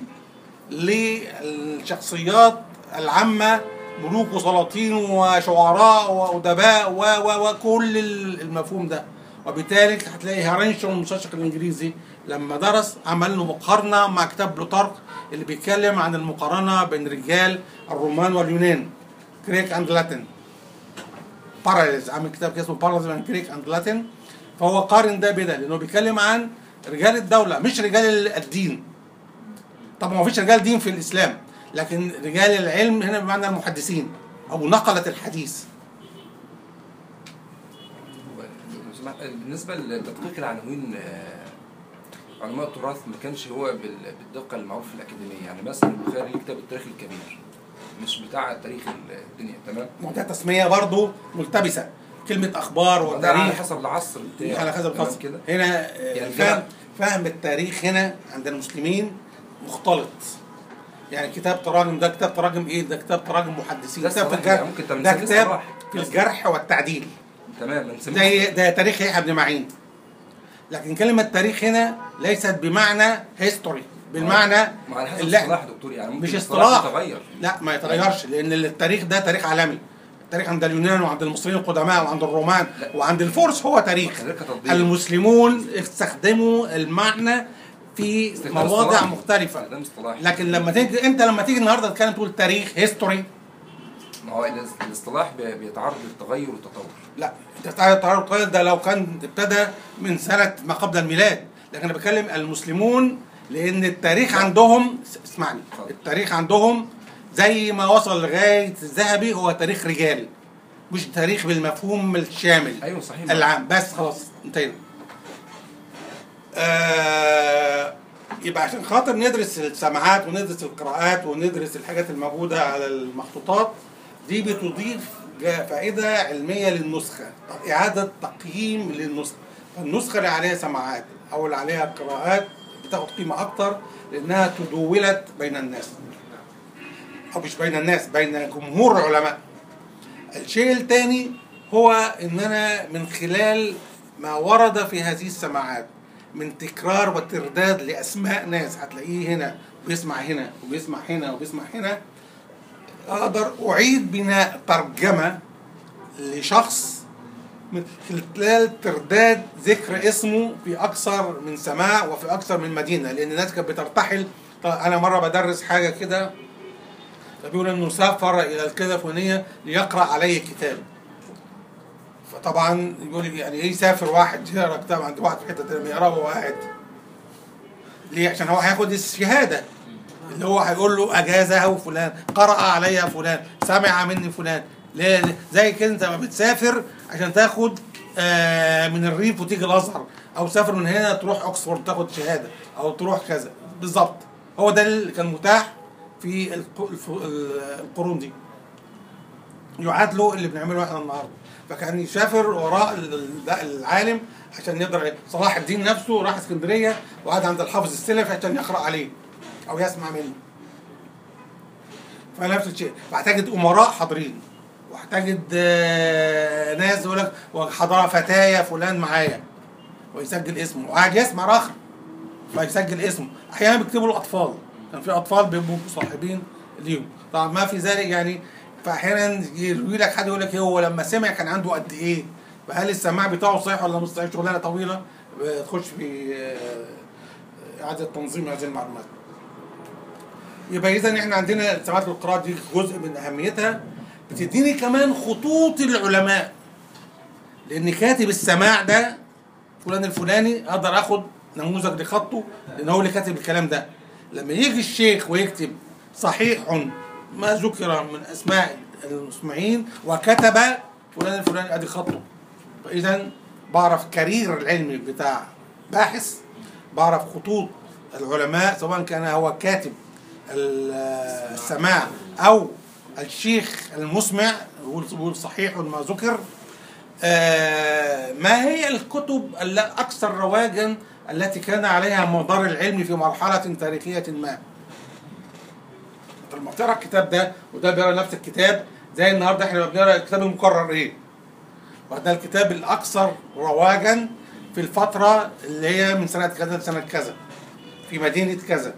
للشخصيات العامه ملوك وسلاطين وشعراء وادباء و و وكل المفهوم ده وبالتالي هتلاقي هارنشون المستشرق الانجليزي لما درس عمل له مقارنه مع كتاب بلوتارك اللي بيتكلم عن المقارنه بين رجال الرومان واليونان جريك اند لاتين باراليز عامل كتاب كده اسمه باراليز بين جريك اند لاتين فهو قارن ده بده لانه بيتكلم عن رجال الدوله مش رجال الدين طبعا ما فيش رجال دين في الاسلام لكن رجال العلم هنا بمعنى المحدثين او نقله الحديث بالنسبه لتدقيق العناوين آه، علماء التراث ما كانش هو بال- بالدقه المعروفه في الاكاديميه يعني مثلا البخاري ليه كتاب التاريخ الكبير مش بتاع تاريخ الدنيا تمام ما ده تسميه برضه ملتبسه كلمه اخبار ده على وتاريخ حسب العصر بتاعه على حسب تمام القصد كده هنا آه، يعني فهم ده- فهم التاريخ هنا عند المسلمين مختلط يعني كتاب تراجم ده كتاب تراجم ايه ده كتاب تراجم محدثين ده كتاب في اصطلاح الجرح يعني ممكن طب ده نسميه كتاب اصطلاح. في الجرح والتعديل تمام نسميه زي ده تاريخ يحيى بن معين لكن كلمة تاريخ هنا ليست بمعنى هيستوري بالمعنى ما على حسب اللي- اصطلاح دكتور يعني ممكن مش الاصطلاح اصطلاح يتغير لا ما يتغيرش لان التاريخ ده تاريخ عالمي التاريخ عند اليونان وعند المصريين القدماء وعند الرومان لا. وعند الفرس هو تاريخ كذلك تطبيق. المسلمون استخدموا المعنى في استخدام مواضع اصطلاحي. مختلفة استخدام اصطلاحي لكن لما تيجي انت لما تيجي النهارده تتكلم تقول تاريخ هيستوري ما هو الاص- الاصطلاح بي- بيتعرض للتغير والتطور لا انت بتاع التعرض الطويل ده لو كان ابتدى من سنه ما قبل الميلاد لكن انا بتكلم المسلمون لان التاريخ عندهم اسمعني اتفضل. التاريخ عندهم زي ما وصل لغايه الذهبي هو تاريخ رجال مش تاريخ بالمفهوم الشامل ايوه صحيح العام بس خلاص انتهينا آه يبقى عشان خاطر ندرس السماعات وندرس القراءات وندرس الحاجات الموجودة على المخطوطات دي بتضيف جا- فائدة علمية للنسخة إعادة تقييم للنسخة فالنسخة اللي عليها سماعات أو اللي عليها قراءات بتاخد قيمة أكتر لأنها تدولت بين الناس أو مش بين الناس بين جمهور العلماء الشيء الثاني هو ان انا من خلال ما ورد في هذه السماعات من تكرار وترداد لاسماء ناس هتلاقيه هنا بيسمع هنا وبيسمع هنا وبيسمع هنا اقدر اعيد بناء ترجمه لشخص من خلال ترداد ذكر اسمه في اكثر من سماع وفي اكثر من مدينه لان الناس كانت بترتحل طيب انا مره بدرس حاجه كده فبيقول انه سافر الى الكذا الفلانيه ليقرا علي كتاب فطبعا يقول لي يعني ايه يسافر واحد يقرا كتاب عند واحد في حته تانية يقراه وهو قاعد ليه عشان هو هياخد الشهاده اللي هو هيقول له اجازه فلان قرأ علي فلان سمع مني فلان ليه ليه؟ زي كده انت لما بتسافر عشان تاخد آه من الريف وتيجي الازهر او تسافر من هنا تروح اوكسفورد تاخد شهاده او تروح كذا بالظبط هو ده اللي كان متاح في الق- الف- ال- القرون دي يعاد له اللي بنعمله احنا النهارده فكان يسافر وراء ال- ال- ده العالم عشان يقدر عليه صلاح الدين نفسه راح اسكندريه وقعد عند الحافظ السلفي عشان يقرا عليه او يسمع منه فنفس الشيء فهتجد امراء حاضرين وهتجد آه، ناس يقول لك وحضر فتايا فلان معايا ويسجل اسمه وقاعد يسمع رخر فيسجل اسمه احيانا بيكتبوا له اطفال كان في اطفال بيبقوا مصاحبين ليهم طبعا ما في ذلك يعني فاحيانا يروي لك حد يقول لك إيه هو لما سمع كان عنده قد ايه فهل السماع بتاعه صحيح ولا مش صحيح شغلانه طويله تخش في آه، اعاده تنظيم هذه المعلومات يبقى اذا احنا عندنا سماعات القراءات دي جزء من اهميتها بتديني كمان خطوط العلماء لان كاتب السماع ده فلان الفلاني اقدر اخد نموذج لخطه لان هو اللي كاتب الكلام ده لما يجي الشيخ ويكتب صحيح ما ذكر من اسماء المسمعين وكتب فلان الفلاني ادي خطه فاذا بعرف كارير العلمي بتاع باحث بعرف خطوط العلماء سواء كان هو كاتب ال- السماع او الشيخ المسمع يقول صحيح ما ذكر آه، ما هي الكتب الأكثر رواجا التي كان عليها مدار العلم في مرحلة تاريخية ما لما تقرا الكتاب ده وده بيقرا نفس الكتاب زي النهارده احنا بنقرا الكتاب المكرر ايه وده الكتاب الأكثر رواجا في الفترة اللي هي من سنة كذا لسنة كذا في مدينة كذا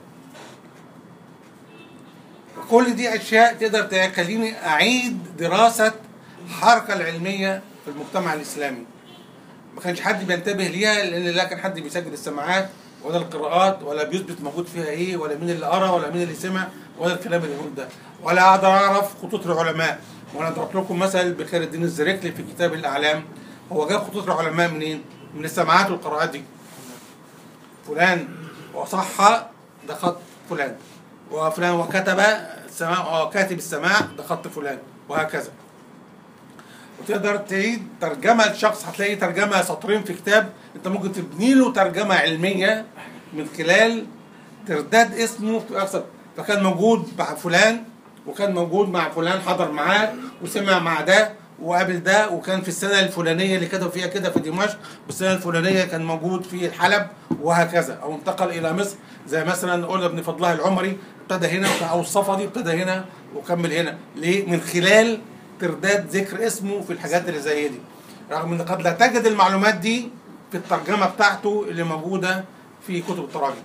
كل دي أشياء تقدر تخليني أعيد دراسة الحركة العلمية في المجتمع الإسلامي ما كانش حد بينتبه ليها لأن لا كان حد بيسجل السماعات ولا القراءات ولا بيثبت موجود فيها إيه ولا مين اللي قرا ولا مين اللي سمع ولا الكلام اللي يقول ده ولا أقدر أعرف خطوط العلماء وأنا ضربت لكم مثل بخير الدين الزريكلي في كتاب الأعلام هو جاب خطوط العلماء منين؟ من السماعات والقراءات دي فلان وصح ده خط فلان وفلان وكتب السماع وكاتب السماع ده خط فلان وهكذا وتقدر تعيد ترجمة لشخص هتلاقي ترجمة سطرين في كتاب انت ممكن تبني له ترجمة علمية من خلال ترداد اسمه في أكثر فكان موجود مع فلان وكان موجود مع فلان حضر معاه وسمع مع ده وقابل ده وكان في السنة الفلانية اللي كتب فيها كده في دمشق والسنة الفلانية كان موجود في الحلب وهكذا أو انتقل إلى مصر زي مثلا قلنا ابن فضل الله العمري ابتدى هنا أو الصفدي ابتدى هنا وكمل هنا ليه؟ من خلال ترداد ذكر اسمه في الحاجات اللي زي دي رغم ان قد لا تجد المعلومات دي في الترجمة بتاعته اللي موجودة في كتب التراجم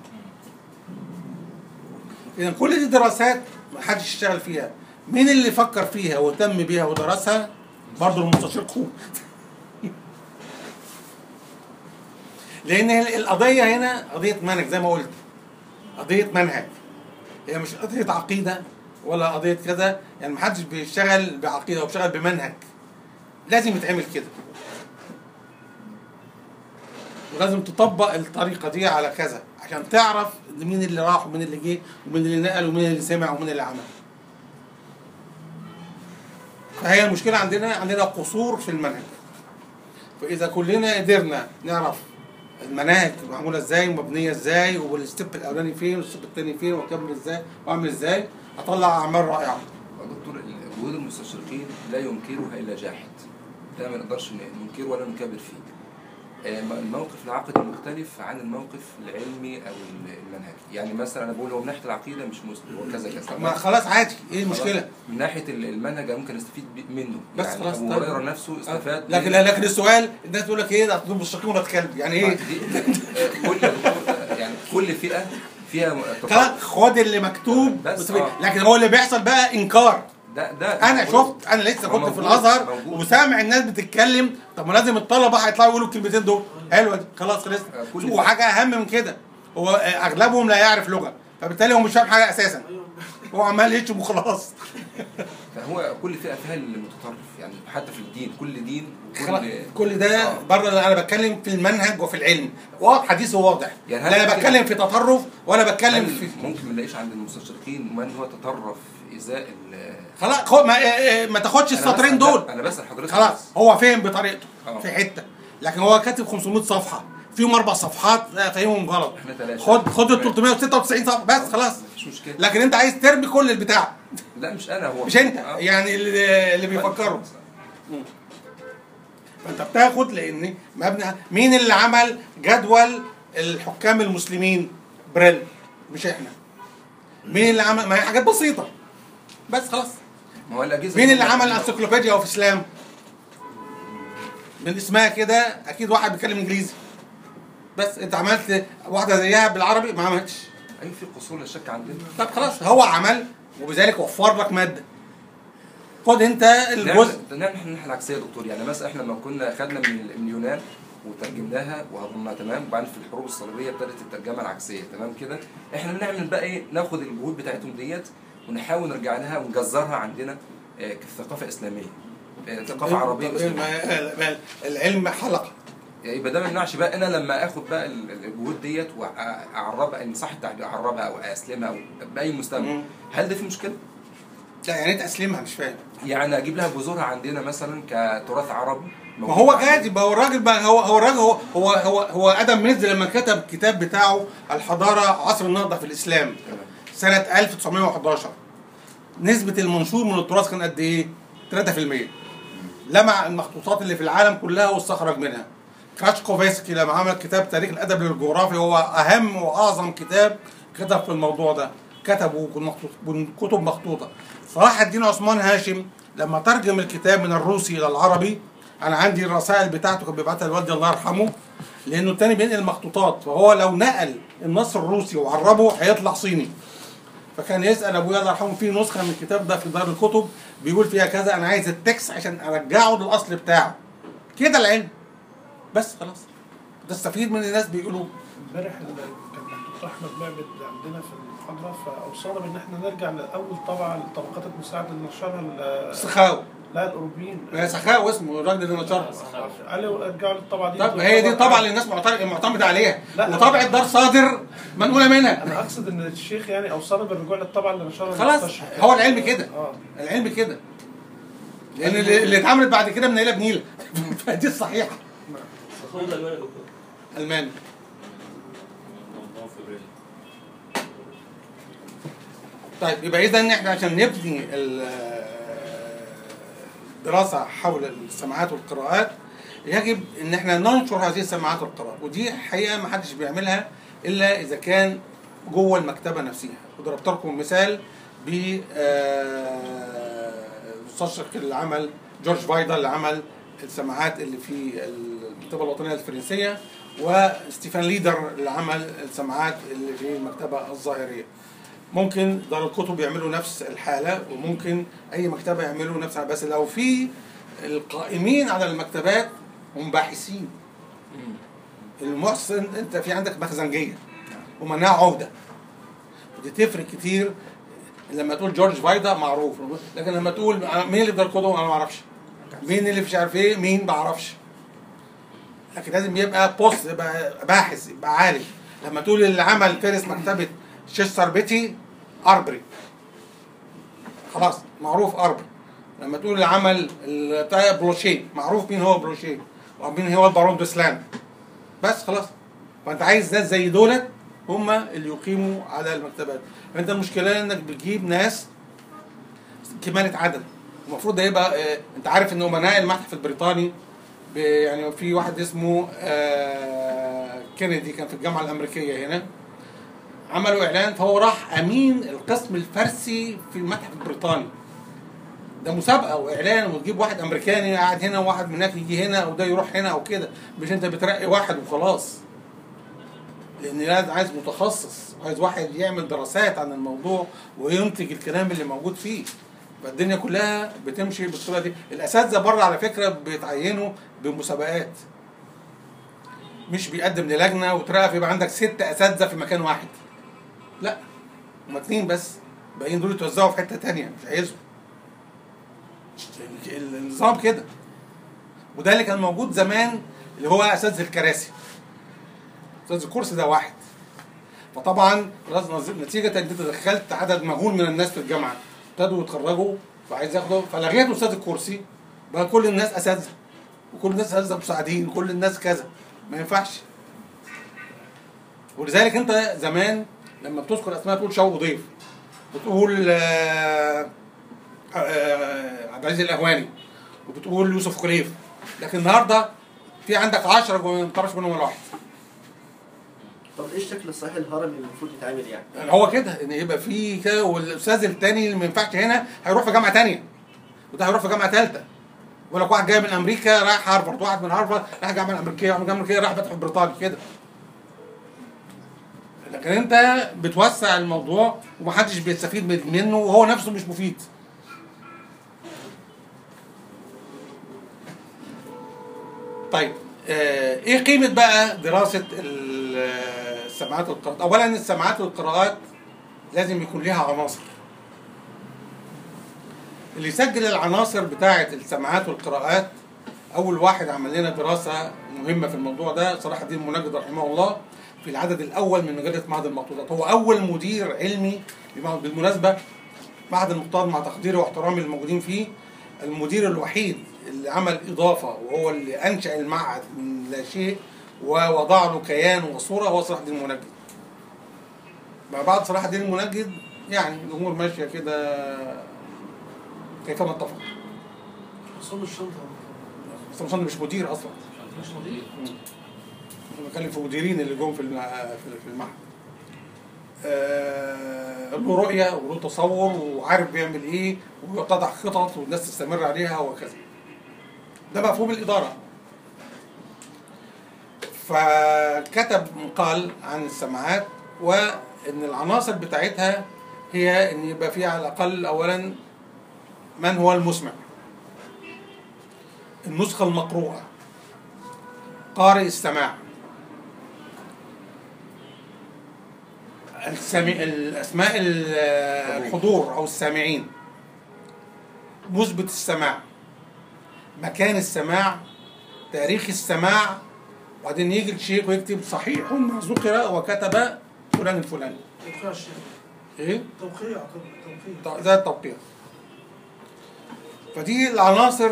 إذا كل دي دراسات ما حدش اشتغل فيها مين اللي فكر فيها واهتم بيها ودرسها برضه المستشرقون لان القضيه هنا قضيه منهج زي ما قلت قضيه منهج هي مش قضيه عقيده ولا قضيه كذا يعني ما حدش بيشتغل بعقيده او بيشتغل بمنهج لازم يتعمل كده ولازم تطبق الطريقه دي على كذا عشان تعرف مين اللي راح ومين اللي جه ومين اللي نقل ومين اللي سمع ومين اللي عمل فهي المشكله عندنا عندنا قصور في المنهج فاذا كلنا قدرنا نعرف المناهج معموله ازاي ومبنيه ازاي والستيب الاولاني فين والستيب الثاني فين واكمل ازاي واعمل ازاي اطلع اعمال رائعه دكتور وجود المستشرقين لا ينكرها الا جاحد ده ما نقدرش ننكره ولا نكابر فيه آه، الموقف العقدي مختلف عن الموقف العلمي او المنهجي يعني مثلا انا بقول هو من ناحيه العقيده مش مسلم هو كذا كذا ما خلاص عادي ايه المشكله خلاص. من ناحيه المنهج أنا ممكن استفيد بي- منه بس يعني خلاص ابو طيب. هريره نفسه استفاد لكن من- لكن السؤال الناس تقول لك ايه ده دول مستشرقين ولاد كلب يعني ايه دي- آه، كل آه، يعني كل فئه فيها خلاص تفاوت خد اللي مكتوب بس بس آه. لكن هو اللي بيحصل بقى انكار ده ده انا شفت انا لسه كنت في موجود- الازهر موجود. وسامع الناس بتتكلم طب ما لازم الطلبه هيطلعوا يقولوا الكلمتين دول حلوه دي خلاص خلص آه، كل وحاجه اهم من كده هو آه، اغلبهم لا يعرف لغه فبالتالي هو مش فاهم حاجه اساسا هو عمال يشتم وخلاص فهو كل فئه فيها المتطرف يعني حتى في الدين كل دين خلاص، وكل كل ده آه. بره انا بتكلم في المنهج وفي العلم واضح حديث واضح يعني هل لا انا ممكن- بتكلم في تطرف ولا بتكلم هل في ممكن ما نلاقيش عند المستشرقين من هو تطرف ازاء ال خلاص خد ما, آه، ما تاخدش أنا السطرين بسأل- دول انا بسال حضرتك خلاص بس. هو فهم بطريقته آه. في حته لكن هو كاتب 500 صفحه فيهم اربع صفحات لا فاهمهم غلط احنا ثلاثه خد خد ال 396 صفحه بس خلاص مفيش مشكله لكن انت عايز ترمي كل البتاع لا مش انا هو مش انت آه. يعني اللي, اللي بيفكروا فانت بتاخد لان مبني مين اللي عمل جدول الحكام المسلمين بريل مش احنا مين اللي عمل ما هي حاجات بسيطه بس خلاص ما هو الاجهزه مين اللي عمل انسيكلوبيديا اوف اسلام من اسمها كده اكيد واحد بيتكلم انجليزي بس انت عملت واحده زيها بالعربي ما عملتش اي في قصور لا شك عندنا طب خلاص هو عمل وبذلك وفر لك ماده خد انت الجزء نعمل نعمل احنا الناحيه العكسيه يا دكتور يعني مثلا احنا لما كنا خدنا من ال- من اليونان وترجمناها وهضمناها تمام وبعدين في الحروب الصليبيه ابتدت الترجمه العكسيه تمام كده احنا بنعمل بقى ايه ناخد الجهود بتاعتهم ديت ونحاول نرجع لها ونجذرها عندنا آه، كثقافه اسلاميه آه، ثقافه عربيه طب واسلاميه ما- ما- العلم حلقه يبقى ده ما يمنعش بقى انا لما اخد بقى ال- ال- الجهود ديت واعربها ان صح التعبير اعربها او اسلمها او باي مستوى مم. هل ده في مشكله؟ لا يعني ايه تسليمها مش فاهم يعني اجيب لها جذورها عندنا مثلا كتراث عربي ما هو كاتب هو الراجل بقى هو هو الراجل هو هو هو, هو ادم ميزي لما كتب الكتاب بتاعه الحضاره عصر النهضه في الاسلام تمام. سنه 1911 نسبه المنشور من التراث كان قد ايه؟ 3% لمع المخطوطات اللي في العالم كلها واستخرج منها كراتشكوفسكي لما عمل كتاب تاريخ الادب للجغرافيا هو اهم واعظم كتاب كتب في الموضوع ده كتبه من كتب مخطوطه صلاح الدين عثمان هاشم لما ترجم الكتاب من الروسي الى العربي انا عندي الرسائل بتاعته كان بيبعتها لوالدي الله يرحمه لانه التاني بينقل مخطوطات فهو لو نقل النص الروسي وعربه هيطلع صيني فكان يسال ابويا الله يرحمه في نسخه من الكتاب ده في دار الكتب بيقول فيها كذا انا عايز التكست عشان ارجعه للاصل بتاعه كده العلم بس خلاص تستفيد من الناس بيقولوا امبارح ال- كان الدكتور احمد معبد عندنا في المحاضره فاوصانا بان احنا نرجع لاول طبعه لطبقات المساعده اللي نشرها ال- سخاوي لا الاوروبيين يا سخاوي اسمه الراجل اللي نشرها قالوا ارجعوا للطبعه دي طب هي دي طبعا اللي الناس معتر- معتمده عليها لا. وطبعة دار صادر منقوله منها انا اقصد ان الشيخ يعني اوصانا بالرجوع للطبعه اللي نشرها خلاص المستشفى. هو العلم كده اه العلم كده لان اللي اللي اتعملت بعد كده منيله بنيله فدي الصحيحه خد الوان يا دكتور الماني موضوع فبراير طيب يبقى اذا احنا عشان نبني ال- الدراسه حول السماعات والقراءات يجب ان احنا ننشر هذه السماعات والقراءات ودي حقيقه ما حدش بيعملها الا اذا كان جوه المكتبه نفسها وضربت لكم مثال ب آه، المستشرق اللي عمل جورج فايدا اللي عمل السماعات اللي في المكتبه الوطنيه الفرنسيه وستيفان ليدر اللي عمل السماعات اللي في المكتبه الظاهريه ممكن دار الكتب يعملوا نفس الحاله وممكن اي مكتبه يعملوا نفس الحالة. بس لو في القائمين على المكتبات هم باحثين المحسن انت في عندك مخزنجيه ومناع عوده ودي تفرق كتير لما تقول جورج فايدا معروف لكن لما تقول مين اللي في دار الكتب انا ما اعرفش مين اللي مش عارف ايه مين ما اعرفش لكن لازم يبقى بوست يبقى باحث يبقى عالم لما تقول اللي عمل فارس مكتبه شيستر بيتي اربري خلاص معروف اربري لما تقول اللي عمل ال- بتاع بلوشيه معروف مين هو بلوشيه ومين هو البارون دوسلان بس خلاص فانت عايز ناس زي دولت هم اللي يقيموا على المكتبات انت المشكله انك بتجيب ناس كمالة عدد المفروض ده يبقى آه، انت عارف ان امناء المتحف البريطاني ب- يعني في واحد اسمه آه، كينيدي كان في الجامعه الامريكيه هنا عملوا اعلان فهو راح امين القسم الفارسي في المتحف البريطاني ده مسابقه واعلان وتجيب واحد امريكاني قاعد هنا وواحد من هناك يجي هنا او ده يروح هنا او كده مش انت بترقي واحد وخلاص لان لازم عايز متخصص عايز واحد يعمل دراسات عن الموضوع وينتج الكلام اللي موجود فيه فالدنيا كلها بتمشي بالصوره دي الاساتذه بره على فكره بيتعينوا بمسابقات مش بيقدم للجنه وترقى يبقى عندك ست اساتذه في مكان واحد لا هما اتنين بس باقيين دول يتوزعوا في حته تانية مش عايزهم النظام كده وده اللي كان موجود زمان اللي هو اساتذه الكراسي استاذ الكرسي ده واحد فطبعا لازم نتيجه انت دخلت عدد مهول من الناس في الجامعه ابتدوا يتخرجوا فعايز ياخدوا فلغيت استاذ الكرسي بقى كل الناس اساتذه وكل الناس اساتذه مساعدين كل الناس كذا ما ينفعش ولذلك انت زمان لما بتذكر اسماء تقول شوقي ضيف بتقول آه، آه، عبد العزيز الاهواني وبتقول يوسف خليف لكن النهارده في عندك 10 وما تعرفش منهم ولا واحد طب ايه الشكل الصحيح الهرمي اللي المفروض يتعمل يعني؟ يعني هو كده ان يبقى في كده والاستاذ التاني اللي ما ينفعش هنا هيروح في جامعه تانية وده هيروح في جامعه ثالثه يقول لك واحد جاي من امريكا رايح هارفارد واحد من هارفارد راح الجامعه الامريكيه واحد من الجامعه الامريكيه راح فتح بريطاني كده لكن انت بتوسع الموضوع ومحدش بيستفيد من- منه وهو نفسه مش مفيد طيب آه، ايه قيمه بقى دراسه ال- آه، السماعات والقراءات اولا السماعات والقراءات لازم يكون ليها عناصر اللي يسجل العناصر بتاعه السماعات والقراءات اول واحد عمل لنا دراسه مهمه في الموضوع ده صلاح الدين المنجد رحمه الله في العدد الاول من مجله معهد المخطوطات هو اول مدير علمي بمع- بالمناسبه معهد المختار مع تقديري واحترامي للموجودين فيه المدير الوحيد اللي عمل إضافة وهو اللي أنشأ المعهد من لا شيء ووضع له كيان وصورة هو صلاح الدين المنجد ما بعد صلاح الدين المنجد يعني الأمور ماشية كده كيفما اتفق وصول الشنطه بس مصنف مش مدير أصلا مش مدير انا بتكلم في مديرين اللي جم في الم- في في المعهد آه، له رؤية وله تصور وعارف بيعمل ايه ويتضع خطط والناس تستمر عليها وكذا ده مفهوم الإدارة فكتب مقال عن السماعات وإن العناصر بتاعتها هي إن يبقى فيها على الأقل أولا من هو المسمع النسخة المقروءة قارئ السماع السامع الاسماء ال- الحضور او السامعين مثبت السماع مكان السماع تاريخ السماع وبعدين يجي الشيخ ويكتب صحيح ما ذكر وكتب فلان الفلاني توقيع الشيخ ايه توقيع توقيع ده التوقيع فدي العناصر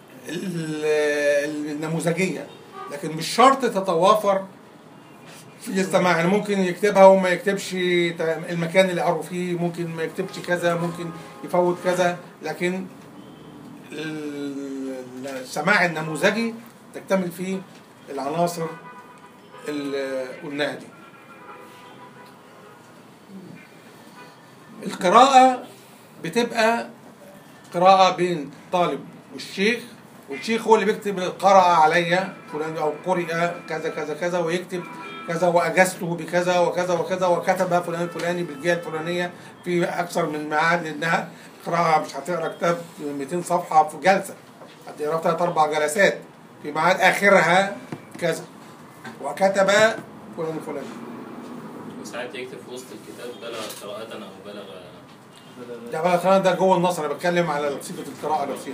ال- النموذجية لكن مش شرط تتوافر في السماع يعني ممكن يكتبها وما يكتبش تا- المكان اللي قروا فيه ممكن ما يكتبش كذا ممكن يفوت كذا لكن ال- السماع النموذجي تكتمل فيه العناصر اللي قلناها دي القراءة بتبقى قراءة بين الطالب والشيخ والشيخ هو اللي بيكتب قرأ عليا فلان أو قرئ كذا كذا كذا ويكتب كذا وأجزته بكذا وكذا وكذا وكتب فلان الفلاني بالجهة الفلانية في أكثر من ميعاد لأنها قراءة مش هتقرا كتاب 200 صفحة في جلسة هتقرا في ثلاث أربع جلسات في ميعاد آخرها كذا وكتب فلان الفلاني وساعات يكتب في وسط الكتاب بلغ قراءة أو بلغ ده بقى خلاص ده جوه النص انا بتكلم على صيغه القراءه نفسها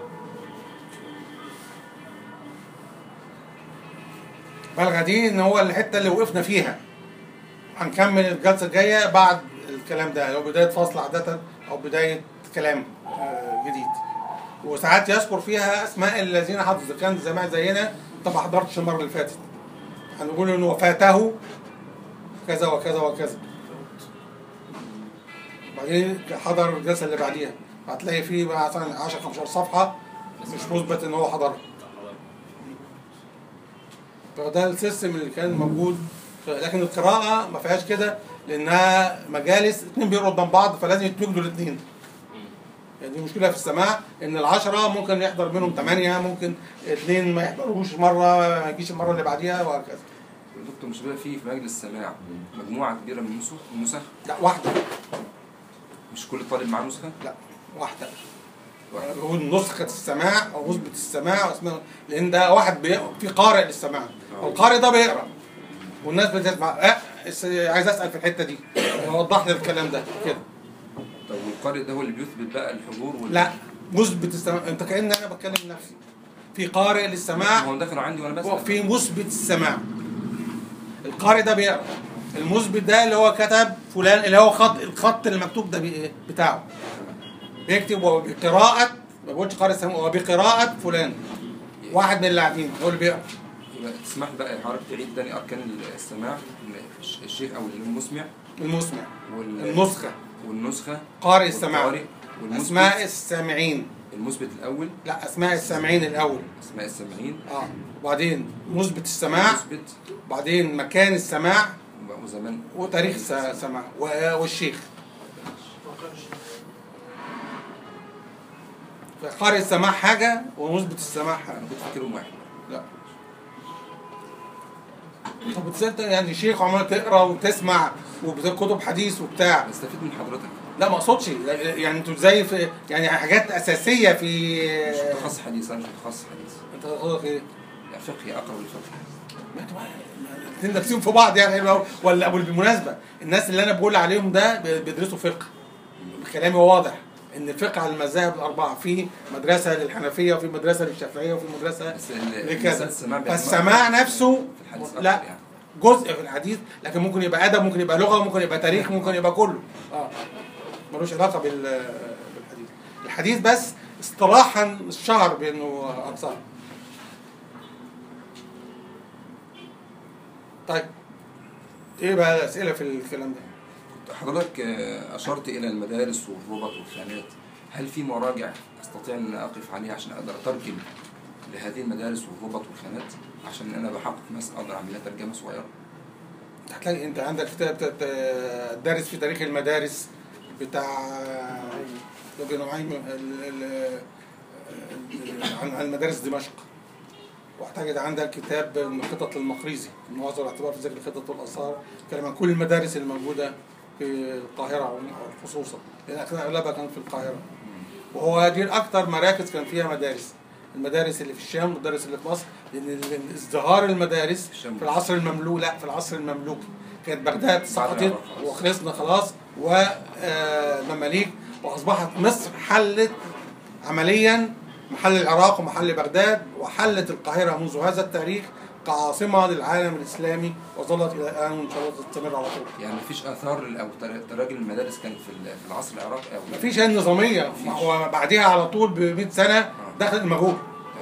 بلغة دي ان هو الحته اللي وقفنا فيها هنكمل الجلسه الجايه بعد الكلام ده لو بدايه فصل عاده او بدايه كلام آه، جديد وساعات يذكر فيها اسماء الذين حفظوا اذا كان زمان زينا انت ما حضرتش المره اللي فاتت هنقول ان وفاته كذا وكذا وكذا وبعدين حضر الجلسه اللي بعديها هتلاقي فيه بقى مثلا 10 15 صفحه مش مثبت ان هو حضرها فده السيستم اللي كان موجود ف- لكن القراءة ما فيهاش كده لأنها مجالس اتنين بيقروا قدام بعض فلازم يتوجدوا الاتنين يعني دي مشكلة في السماع إن العشرة ممكن يحضر منهم ثمانية ممكن اتنين ما يحضروش مرة ما يجيش المرة اللي بعديها وهكذا دكتور مش بيبقى فيه في مجلس السماع مجموعة كبيرة من النسخ النسخ لا واحدة مش كل طالب معاه نسخة لا واحدة واحدة. بقول نسخة السماع أو مثبت السماع واسمها لأن ده واحد بيقرأ في قارئ للسماع القارئ ده بيقرأ والناس بتسمع أه اس- عايز أسأل في الحتة دي وضح لي الكلام ده كده طب والقارئ ده هو اللي بيثبت بقى الحضور وال... لا مثبت السماع أنت كأن أنا بتكلم نفسي في قارئ ما للسماع هو دخلوا عندي وانا بسأل وفي مثبت السماع القارئ ده بيقرأ المثبت ده اللي هو كتب فلان اللي هو خط الخط المكتوب ده بي- بتاعه بيكتب وبقراءة ما بقولش قارئ السماع هو بقراءة فلان واحد من اللي قاعدين هو اللي بيقرأ يبقى تسمح بقى حضرتك تعيد تاني اركان السماع الش- الشيخ او المسمع المسمع وال... النسخة والنسخة قارئ السماع والقارئ والمثبت أسماء السامعين المثبت الاول لا أسماء السامعين الأول اسماء السامعين اه وبعدين مثبت السماع المثبت وبعدين مكان السماع وزمان وتاريخ الس- السماع و- والشيخ توقيع الشيخ فقارئ السماع حاجة ومثبت السماع حاجة انا كنت فاكرهم واحد لا طب بتصدق يعني شيخ وعمال تقرا وتسمع وكتب حديث وبتاع بستفيد من حضرتك لا ما اقصدش يعني انتوا ازاي في يعني حاجات اساسيه في مش متخصص حديث انا مش متخصص حديث انت قصدك ايه؟ يعني فقهي اقرب للفقه ما انتوا الاثنين لابسين في بعض يعني ولا بالمناسبه الناس اللي انا بقول عليهم ده بيدرسوا فقه كلامي واضح ان الفقه على المذاهب الاربعه في مدرسه للحنفيه وفي مدرسه للشافعيه وفي مدرسه بس ال- لكذا مسألة السماع بيعتمد فالسماع نفسه في الحديث أكتر لا يعني. جزء في الحديث لكن ممكن يبقى ادب ممكن يبقى لغه ممكن يبقى تاريخ ممكن يبقى كله اه ملوش علاقه بال بالحديث الحديث بس اصطلاحا الشهر بانه اقصى طيب ايه بقى الاسئله في الكلام ده حضرتك آه، أشرت إلى المدارس والربط والخانات هل في مراجع أستطيع أن أقف عليها عشان أقدر أترجم لهذه المدارس والربط والخانات عشان أنا بحقق مثلا أقدر أعمل لها ترجمة صغيرة هتلاقي انت عندك كتاب بتاعت- الدارس في تاريخ المدارس بتاع ابن نعيم ال- ال- ال- عن عن مدارس دمشق واعتقد عندك كتاب من خطط المقريزي المواظب الاعتبار في ذكر الخطط والاثار كلام عن كل المدارس الموجوده في القاهره خصوصا لان اغلبها كانت في القاهره وهو دي اكثر مراكز كان فيها مدارس المدارس اللي في الشام والمدارس اللي في مصر لان ال- ازدهار المدارس الشام. في العصر المملوك لا في العصر المملوكي كانت بغداد سقطت العراق خلاص. وخلصنا خلاص والمماليك واصبحت مصر حلت عمليا محل العراق ومحل بغداد وحلت القاهره منذ هذا التاريخ كعاصمه للعالم الاسلامي وظلت الى الان وان شاء الله تستمر على طول. يعني مفيش آثار ال- أو تر- تراجم المدارس كانت في ال- في العصر العراقي أو مفيش هي النظاميه ما هو بعدها على طول ب 100 سنه دخل المغول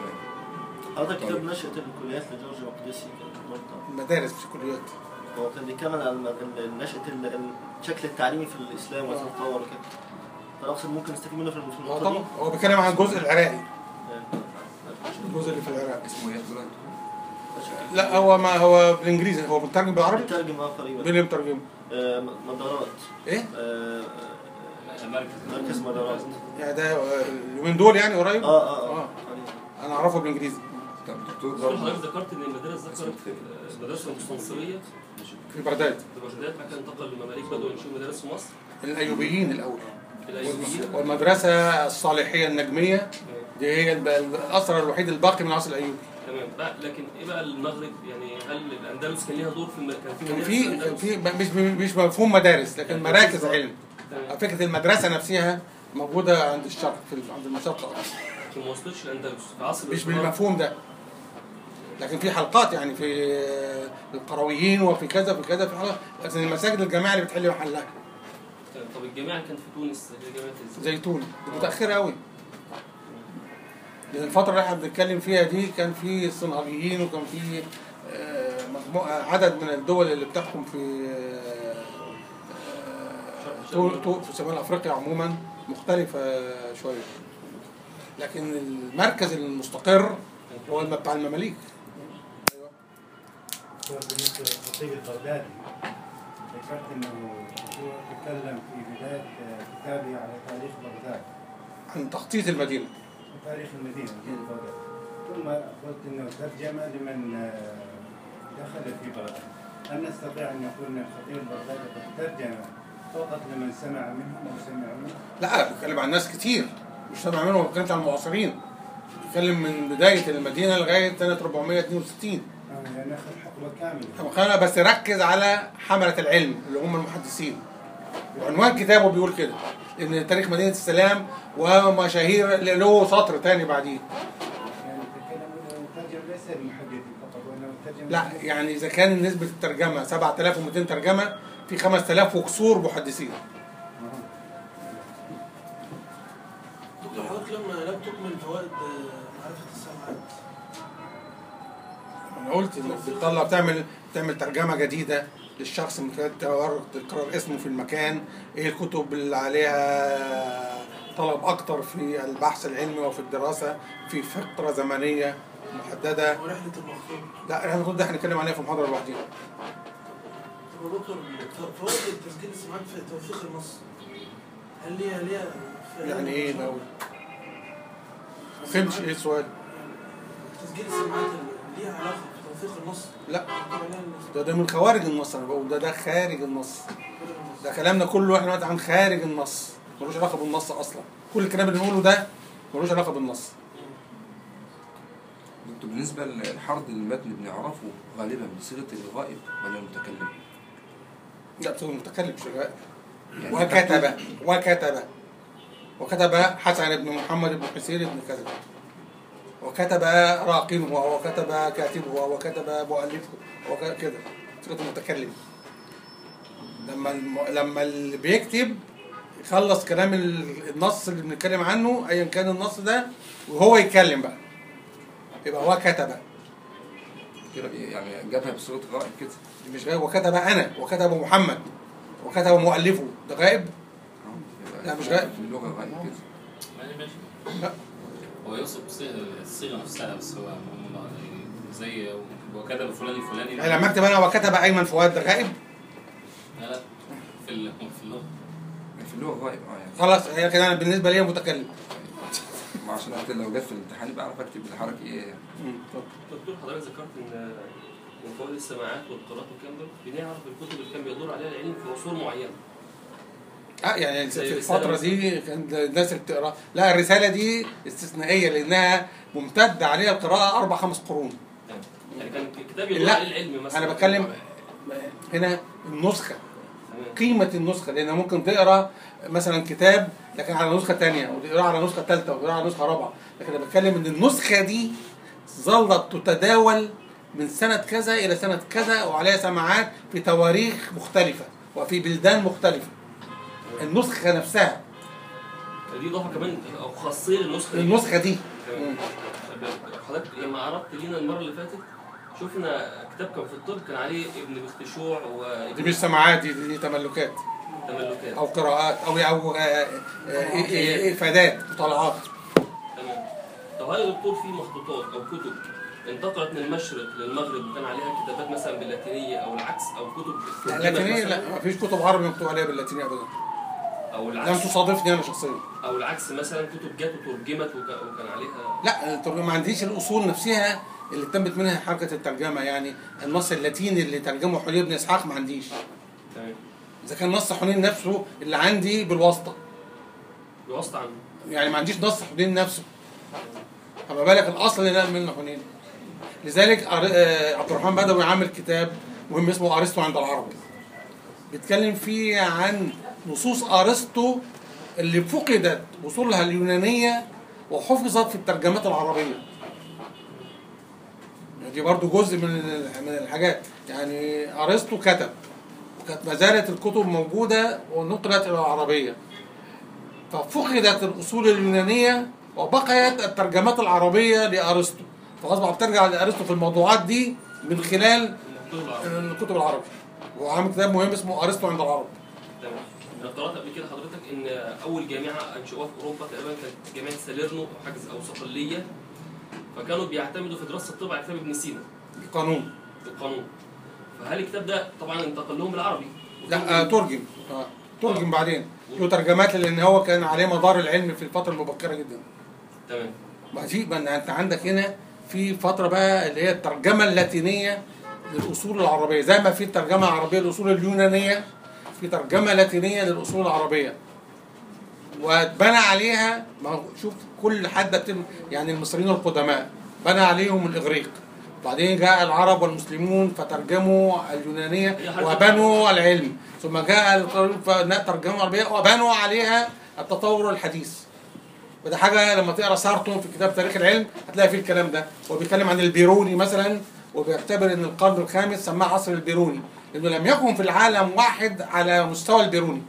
تمام هذا كتاب نشأة الكليات لجورج مقدسي كان برضه. المدارس في الكليات هو كان بيكمل على الم- ال- نشأة ال- الشكل التعليمي في الإسلام وكيف تطور وكده فأقصد ممكن نستفيد منه في في هو النقطة طبعا دي هو بيتكلم عن الجزء العراقي آه. الجزء اللي في العراق اسمه إيه حضرتك؟ لا هو ما هو بالانجليزي هو مترجم بالعربي بترجم اه قريبا مين اللي مترجمه؟ آه، مدارات ايه؟ آه، مركز مركز مدارات يعني ده آه، اليومين دول يعني قريب؟ اه اه اه آه. انا اعرفه بالانجليزي طب دكتور دكتور برضه حضرتك ذكرت ان المدارس ذكرت المدرسه المستنصريه في بغداد في بغداد بعد كده انتقل للمماليك بدأوا ينشئوا مدارس في مصر الايوبيين الاول الايوبيين والمدرسه الصالحيه النجميه دي هي الب- الاثر الوحيد الباقي من العصر الايوبي تمام بقى لكن ايه بقى المغرب يعني هل الاندلس كان ليها دور في الم... كان في كان مدارس في كان الأندلس؟ في مش مش مفهوم مدارس لكن مراكز علم تمام فكره المدرسه نفسها موجوده عند الشرق في عند المشرق لكن ما وصلتش الاندلس في عصر مش الإسلام. بالمفهوم ده لكن في حلقات يعني في القرويين وفي كذا في كذا في حلقات لكن المساجد الجامعه اللي بتحل محلها تمام. طب الجامعه كانت في تونس اللي هي جامعه الز- زيتون دي متاخره قوي لان الفتره اللي احنا بنتكلم فيها دي كان في صناعيين وكان في آه، مجموعه عدد من الدول اللي بتحكم في آه، آه، تو- تو- في شمال افريقيا عموما مختلفه شويه لكن المركز المستقر هو الم- بتاع المماليك بالنسبة للخطيب البغدادي ذكرت انه هو تكلم في بداية كتابه على تاريخ بغداد عن تخطيط المدينه تاريخ المدينة مدينة بغداد ثم قلت انه ترجمة لمن آه، دخل في بغداد هل نستطيع ان نقول ان الخطيب البغدادي قد ترجم فقط لمن سمع منهم او سمعوا منه؟ لا بيتكلم عن ناس كتير مش سامع منهم بيتكلم عن المعاصرين بيتكلم من بدايه المدينه لغايه سنه 462 آه، يعني اخذ حقبة كاملة طب خلينا بس ركز على حملة العلم اللي هم المحدثين وعنوان كتابه بيقول كده ان تاريخ مدينة السلام ومشاهير له سطر تاني بعديه يعني تكلم انه ترجم ليس للمحدثين فقط وانه ترجم لا يعني اذا كان نسبة الترجمة 7200 ترجمة في 5000 وكسور محدثين دكتور حضرتك لما لم تكمل فوائد آه، معرفة السماعات انا قلت انك بتطلع بتعمل بتعمل ترجمة جديدة للشخص من خلال تقرر تقرر اسمه في المكان ايه الكتب اللي عليها طلب اكتر في البحث العلمي وفي الدراسة في فترة زمنية محددة ورحلة المخطوط لا احنا المفروض ده هنتكلم عليها في محاضرة لوحدها طب يا دكتور فوائد تسجيل السماعات في توثيق النص هل ليها ليها في- يعني ايه الاول؟ ما فهمتش ايه السؤال؟ تسجيل السماعات اللي ليها علاقة بتوثيق النص لا طبعا ليها النص. ده ده من خوارج النص انا بقول ده ده خارج النص ده كلامنا كله احنا دلوقتي عن خارج النص ملوش علاقه بالنص اصلا كل الكلام اللي بنقوله ده ملوش علاقه بالنص دكتور بالنسبة للحرد المتن بنعرفه غالبا بصيغة الغائب ولا المتكلم؟ لا بس هو متكلم شغال يعني وكتب وكتب وكتب حسن بن محمد بن حسين بن كذا وكتب راقمه وكتب كاتبه وكتب مؤلفه وكذا صيغه المتكلم لما الم... لما اللي بيكتب يخلص كلام ال- النص اللي بنتكلم عنه ايا كان النص ده وهو يتكلم بقى يبقى هو كتب كده بي- يعني جابها بصوره غائب كده مش غايب وكتب انا وكتب محمد وكتب مؤلفه ده غائب يبقى لا، مش غائب. في اللغه غائب كده ماشي ماشي لا. هو يوصف صيغة- الصيغه نفسها بس هو م- م- زي وكتب فلان الفلاني يعني لما اكتب انا وكتب ايمن فؤاد ده غائب لا لا في ال- في اللغه في اللغه غائب اه يعني خلاص هي كده انا بالنسبه لي متكلم ما عشان كده لو جت في الامتحان يبقى اعرف اكتب بالحركه ايه يعني. دكتور حضرتك ذكرت ان من فوائد السماعات والقراءات والكلام ده بنعرف الكتب اللي كان بيدور عليها العلم في عصور معينه اه يعني زي في الرسالة الفترة مثلا. دي كان الناس اللي بتقرا لا الرسالة دي استثنائية لأنها ممتد عليها القراءة أربع خمس قرون يعني كان كتاب يدور لا، عليه العلم مثلا أنا بتكلم هنا النسخة تمام. قيمة النسخة لأن ممكن تقرا مثلا كتاب لكن على نسخة تانية وتقرا على نسخة ثالثة وتقرا على نسخة رابعة لكن أنا بتكلم إن النسخة دي ظلت تتداول من سنة كذا إلى سنة كذا وعليها سماعات في تواريخ مختلفة وفي بلدان مختلفة النسخة نفسها دي اضافه كمان او خاصيه للنسخه دي. النسخة دي تمام. حضرتك لما عرضت لينا المره اللي فاتت شفنا كتاب كان في الطب كان عليه ابن بختشوع دي مش سماعات دي, دي تملكات وتملكات او قراءات او او آه، آه، آه، آه، افادات مطالعات تمام طب هل يا دكتور في مخطوطات او كتب انتقلت من المشرق للمغرب وكان عليها كتابات مثلا باللاتينيه او العكس او كتب ترجمت اللاتينيه مثلاً؟ لا ما فيش كتب عربي مكتوب عليها باللاتينيه ابدا او لم العكس تصادفني انا شخصيا او العكس مثلا كتب جت وترجمت وك- وكان عليها لا الترجمة ما عنديش الاصول نفسها اللي تمت منها حركه الترجمه يعني النص اللاتيني اللي ترجمه حلي بن اسحاق ما عنديش تمام اذا كان نص حنين نفسه اللي عندي بالواسطه بواسطه عن يعني ما عنديش نص حنين نفسه فما بالك الاصل اللي نقل منه حنين لذلك أر- آه، عبد الرحمن بدوي عامل كتاب مهم اسمه ارسطو عند العرب بيتكلم فيه عن نصوص ارسطو اللي فقدت اصولها اليونانيه وحفظت في الترجمات العربيه دي برضو جزء من من الحاجات يعني ارسطو كتب وكانت ما زالت الكتب موجوده ونقلت الى العربيه ففقدت الاصول اليونانيه وبقيت الترجمات العربيه لارسطو فاصبح بترجع لارسطو في الموضوعات دي من خلال الكتب العربية. الكتب العربي وعامل كتاب مهم اسمه ارسطو عند العرب تمام انا قرات قبل كده حضرتك ان اول جامعه انشئوها في اوروبا تقريبا كانت جامعه ساليرنو او حاجه او صقليه فكانوا بيعتمدوا في دراسه الطب على كتاب ابن سينا قانون القانون فهل الكتاب ده طبعا انتقل لهم العربي لا آه ترجم آه ترجم بعدين له ترجمات لان هو كان عليه مدار العلم في الفتره المبكره جدا تمام ما في ما انت عندك هنا في فتره بقى اللي هي الترجمه اللاتينيه للاصول العربيه زي ما في الترجمه العربيه للاصول اليونانيه في ترجمه لاتينيه للاصول العربيه واتبنى عليها ما هو شوف كل حد بتم يعني المصريين القدماء بنى عليهم الاغريق بعدين جاء العرب والمسلمون فترجموا اليونانيه وبنوا العلم ثم جاء القانون فترجموا العربيه وبنوا عليها التطور الحديث وده حاجه لما تقرا سارتون في كتاب تاريخ العلم هتلاقي فيه الكلام ده هو بيتكلم عن البيروني مثلا وبيعتبر ان القرن الخامس سماه عصر البيروني لانه لم يكن في العالم واحد على مستوى البيروني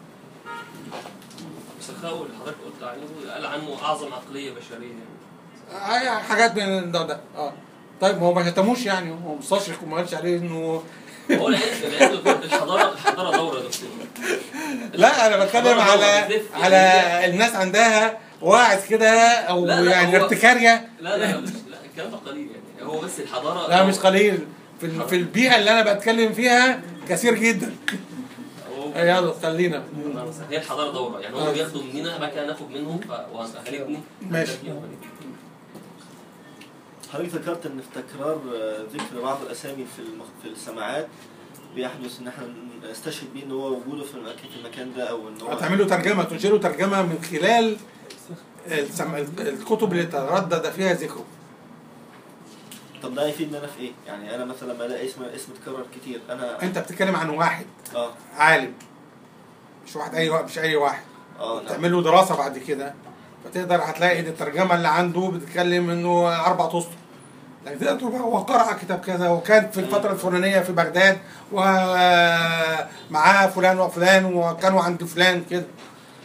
سخاوي اللي حضرتك قلت عليه قال عنه اعظم عقليه بشريه يعني آه، حاجات من ده ده اه طيب ما هو ما شتموش يعني هو مستشرق وما قالش عليه انه هو لقيت لقيت دكتور الحضاره الحضاره دوره يا دكتور لا انا بتكلم الحضارة على بتلف يعني على الناس عندها واعظ كده او لا، لا، يعني هو- ارتكاريه لا لا مش لا الكلام ده قليل يعني هو بس الحضاره لا مش قليل في ال- في البيئه اللي انا بتكلم فيها كثير جدا هو يلا خلينا هي الحضاره دوره يعني هم بياخدوا مننا بعد كده ناخد منهم ف- وهنبني ماشي. حضرتك ذكرت ان في تكرار آه، ذكر بعض الاسامي في المخ... في السماعات بيحدث ان احنا نستشهد بيه ان هو وجوده في المكان في المكان ده او ان هو هتعملوا ترجمه تنشروا ترجمه من خلال السم... الكتب اللي تردد فيها ذكره طب ده هيفيدنا انا في ايه؟ يعني انا مثلا لما الاقي اسم اسم اتكرر كتير انا انت بتتكلم عن واحد اه عالم مش واحد اي واحد مش اي واحد اه نعم تعمل له دراسه بعد كده فتقدر هتلاقي ان الترجمه اللي عنده بتتكلم انه اربع اسطر لكن تقدر تقول هو قرأ كتاب كذا وكان في الفتره الفلانيه في بغداد ومعاه فلان وفلان وكانوا عند فلان كده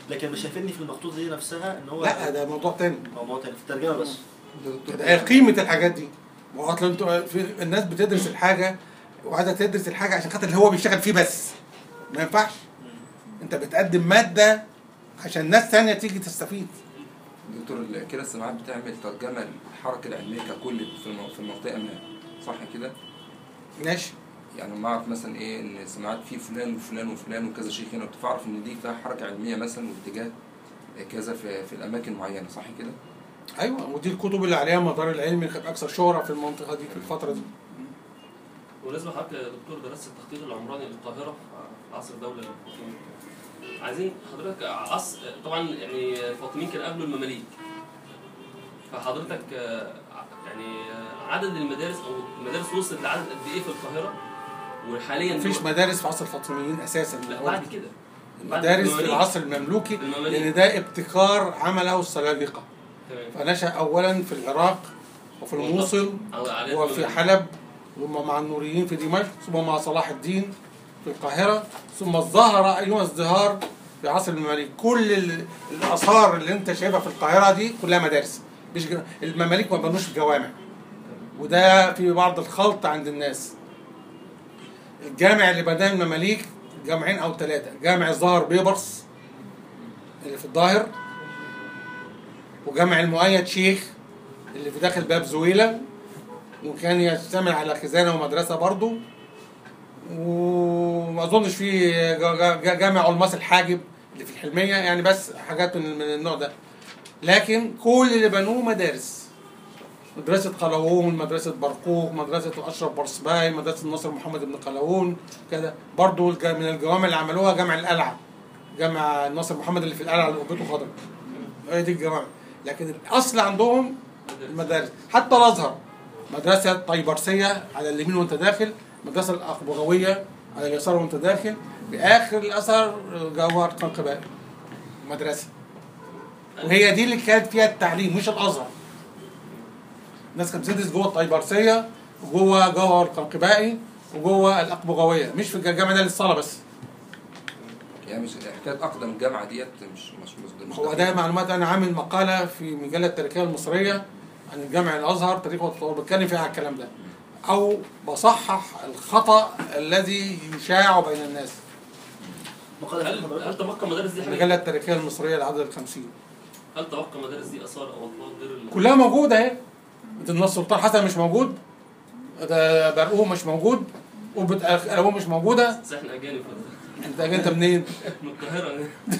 لكن مش شايفني في المخطوطه دي نفسها ان هو لا ده موضوع تاني موضوع تاني في الترجمه بس ده ايه قيمه الحاجات دي ما هو اصل انتوا في الناس بتدرس الحاجه وعايزه تدرس الحاجه عشان خاطر اللي هو بيشتغل فيه بس ما ينفعش انت بتقدم ماده عشان ناس تانية تيجي تستفيد دكتور ال- كده السماعات بتعمل ترجمه للحركه العلميه ككل في الم- في المنطقه ما صح كده؟ ماشي يعني لما اعرف مثلا ايه ان السماعات في فلان وفلان وفلان وكذا شيخ هنا بتعرف ان دي فيها حركه علميه مثلا واتجاه كذا في في الاماكن معينه صح كده؟ ايوه ودي الكتب اللي عليها مدار العلمي كانت اكثر شهره في المنطقه دي في الفتره دي بالنسبه لحضرتك يا دكتور درست التخطيط العمراني للقاهره في عصر الدوله الفاطميه عايزين حضرتك عصر طبعا يعني الفاطميين كانوا قبلوا المماليك فحضرتك آه، يعني آه، عدد المدارس او المدارس وصلت لعدد قد ايه في القاهره وحاليا مفيش دلوقتي- مدارس في عصر الفاطميين اساسا لا بعد كده بعد المدارس في المماليك. العصر المملوكي المماليك. لان ده ابتكار عمله السلاجقه تمام فنشا اولا في العراق وفي الموصل أو على وفي المماليك. حلب ثم مع النوريين في دمشق ثم مع صلاح الدين في القاهرة ثم ظهر أيها ازدهار في عصر المماليك كل ال- الآثار اللي أنت شايفها في القاهرة دي كلها مدارس مش ج- المماليك ما بنوش جوامع وده في بعض الخلط عند الناس الجامع اللي بناه المماليك جامعين أو ثلاثة جامع الظاهر بيبرس اللي في الظاهر وجامع المؤيد شيخ اللي في داخل باب زويلة وكان يشتمل على خزانة ومدرسة برضو وما أظنش في جا- جا- جا- جامع علماس الحاجب اللي في الحلمية يعني بس حاجات من من النوع ده لكن كل اللي بنوه مدارس مدرسة قلاوون مدرسة برقوق مدرسة الأشرف برسباي مدرسة الناصر محمد بن قلاوون كده برضو الج- من الجوامع اللي عملوها جامع القلعة جامع الناصر محمد اللي في القلعة اللي قبته خضر هي دي الجوامع لكن الأصل عندهم المدارس حتى الازهر مدرسه طيبرسيه على اليمين وانت داخل مدرسه الاخبغويه على اليسار وانت داخل في اخر الاثر جوهر قنقبائي مدرسه وهي دي اللي كانت فيها التعليم مش الازهر الناس كانت بتدرس جوه الطيبرسيه وجوه جوهر قنقبائي وجوه الاقبغويه مش في الجامعه ده للصلاه بس يعني مش حكايه اقدم الجامعه ديت مش مش مش هو ده معلومات انا عامل مقاله في مجله التاريخيه المصريه عن الجامع الازهر تاريخ والتطور بتكلم فيها على الكلام ده او بصحح الخطا الذي يشاع بين الناس مقالة هل حضرتك هل تبقى مدارس دي حاجه المجله التاريخيه المصريه العدد الخمسين هل تبقى مدارس دي اثار او اطفال غير ال- كلها موجوده اهي النص السلطان حسن مش موجود ده برقوق مش موجود وبت قلاوون مش موجوده بس احنا اجانب انت انت منين؟ من القاهره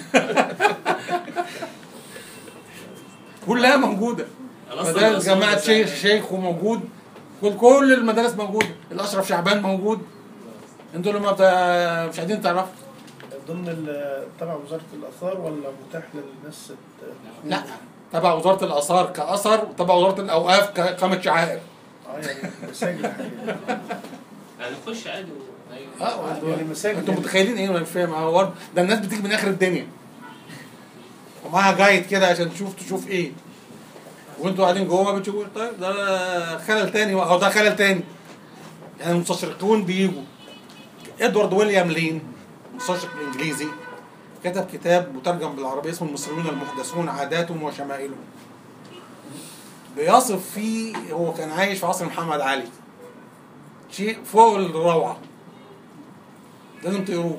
كلها موجوده أنا أصلاً مدارس أصلاً جماعة بس شيخ يعني- شيخ وموجود كل كل المدارس موجودة الأشرف شعبان موجود انتوا لما بتا... مش عايزين تعرفوا ضمن ال- تبع وزاره الاثار ولا متاح للناس ت- لا تبع وزارة الآثار كأثر وتبع وزارة الأوقاف كإقامة شعائر اه يعني مساجد يعني يعني نخش عادي و... أيوة. اه يعني انتوا مساجد انتوا يعني. متخيلين ايه انا مش فاهم هو برضه- ده الناس بتيجي من آخر الدنيا ومعاها جايد كده عشان تشوف تشوف ايه وانتوا قاعدين جوه بتشوفوا طيب ده خلل تاني او ده خلل تاني يعني المستشرقون بيجوا ادوارد ويليام لين مستشرق الانجليزي كتب كتاب مترجم بالعربية اسمه المصريون المحدثون عاداتهم وشمائلهم بيصف فيه هو كان عايش في عصر محمد علي شيء فوق الروعة لازم تقروه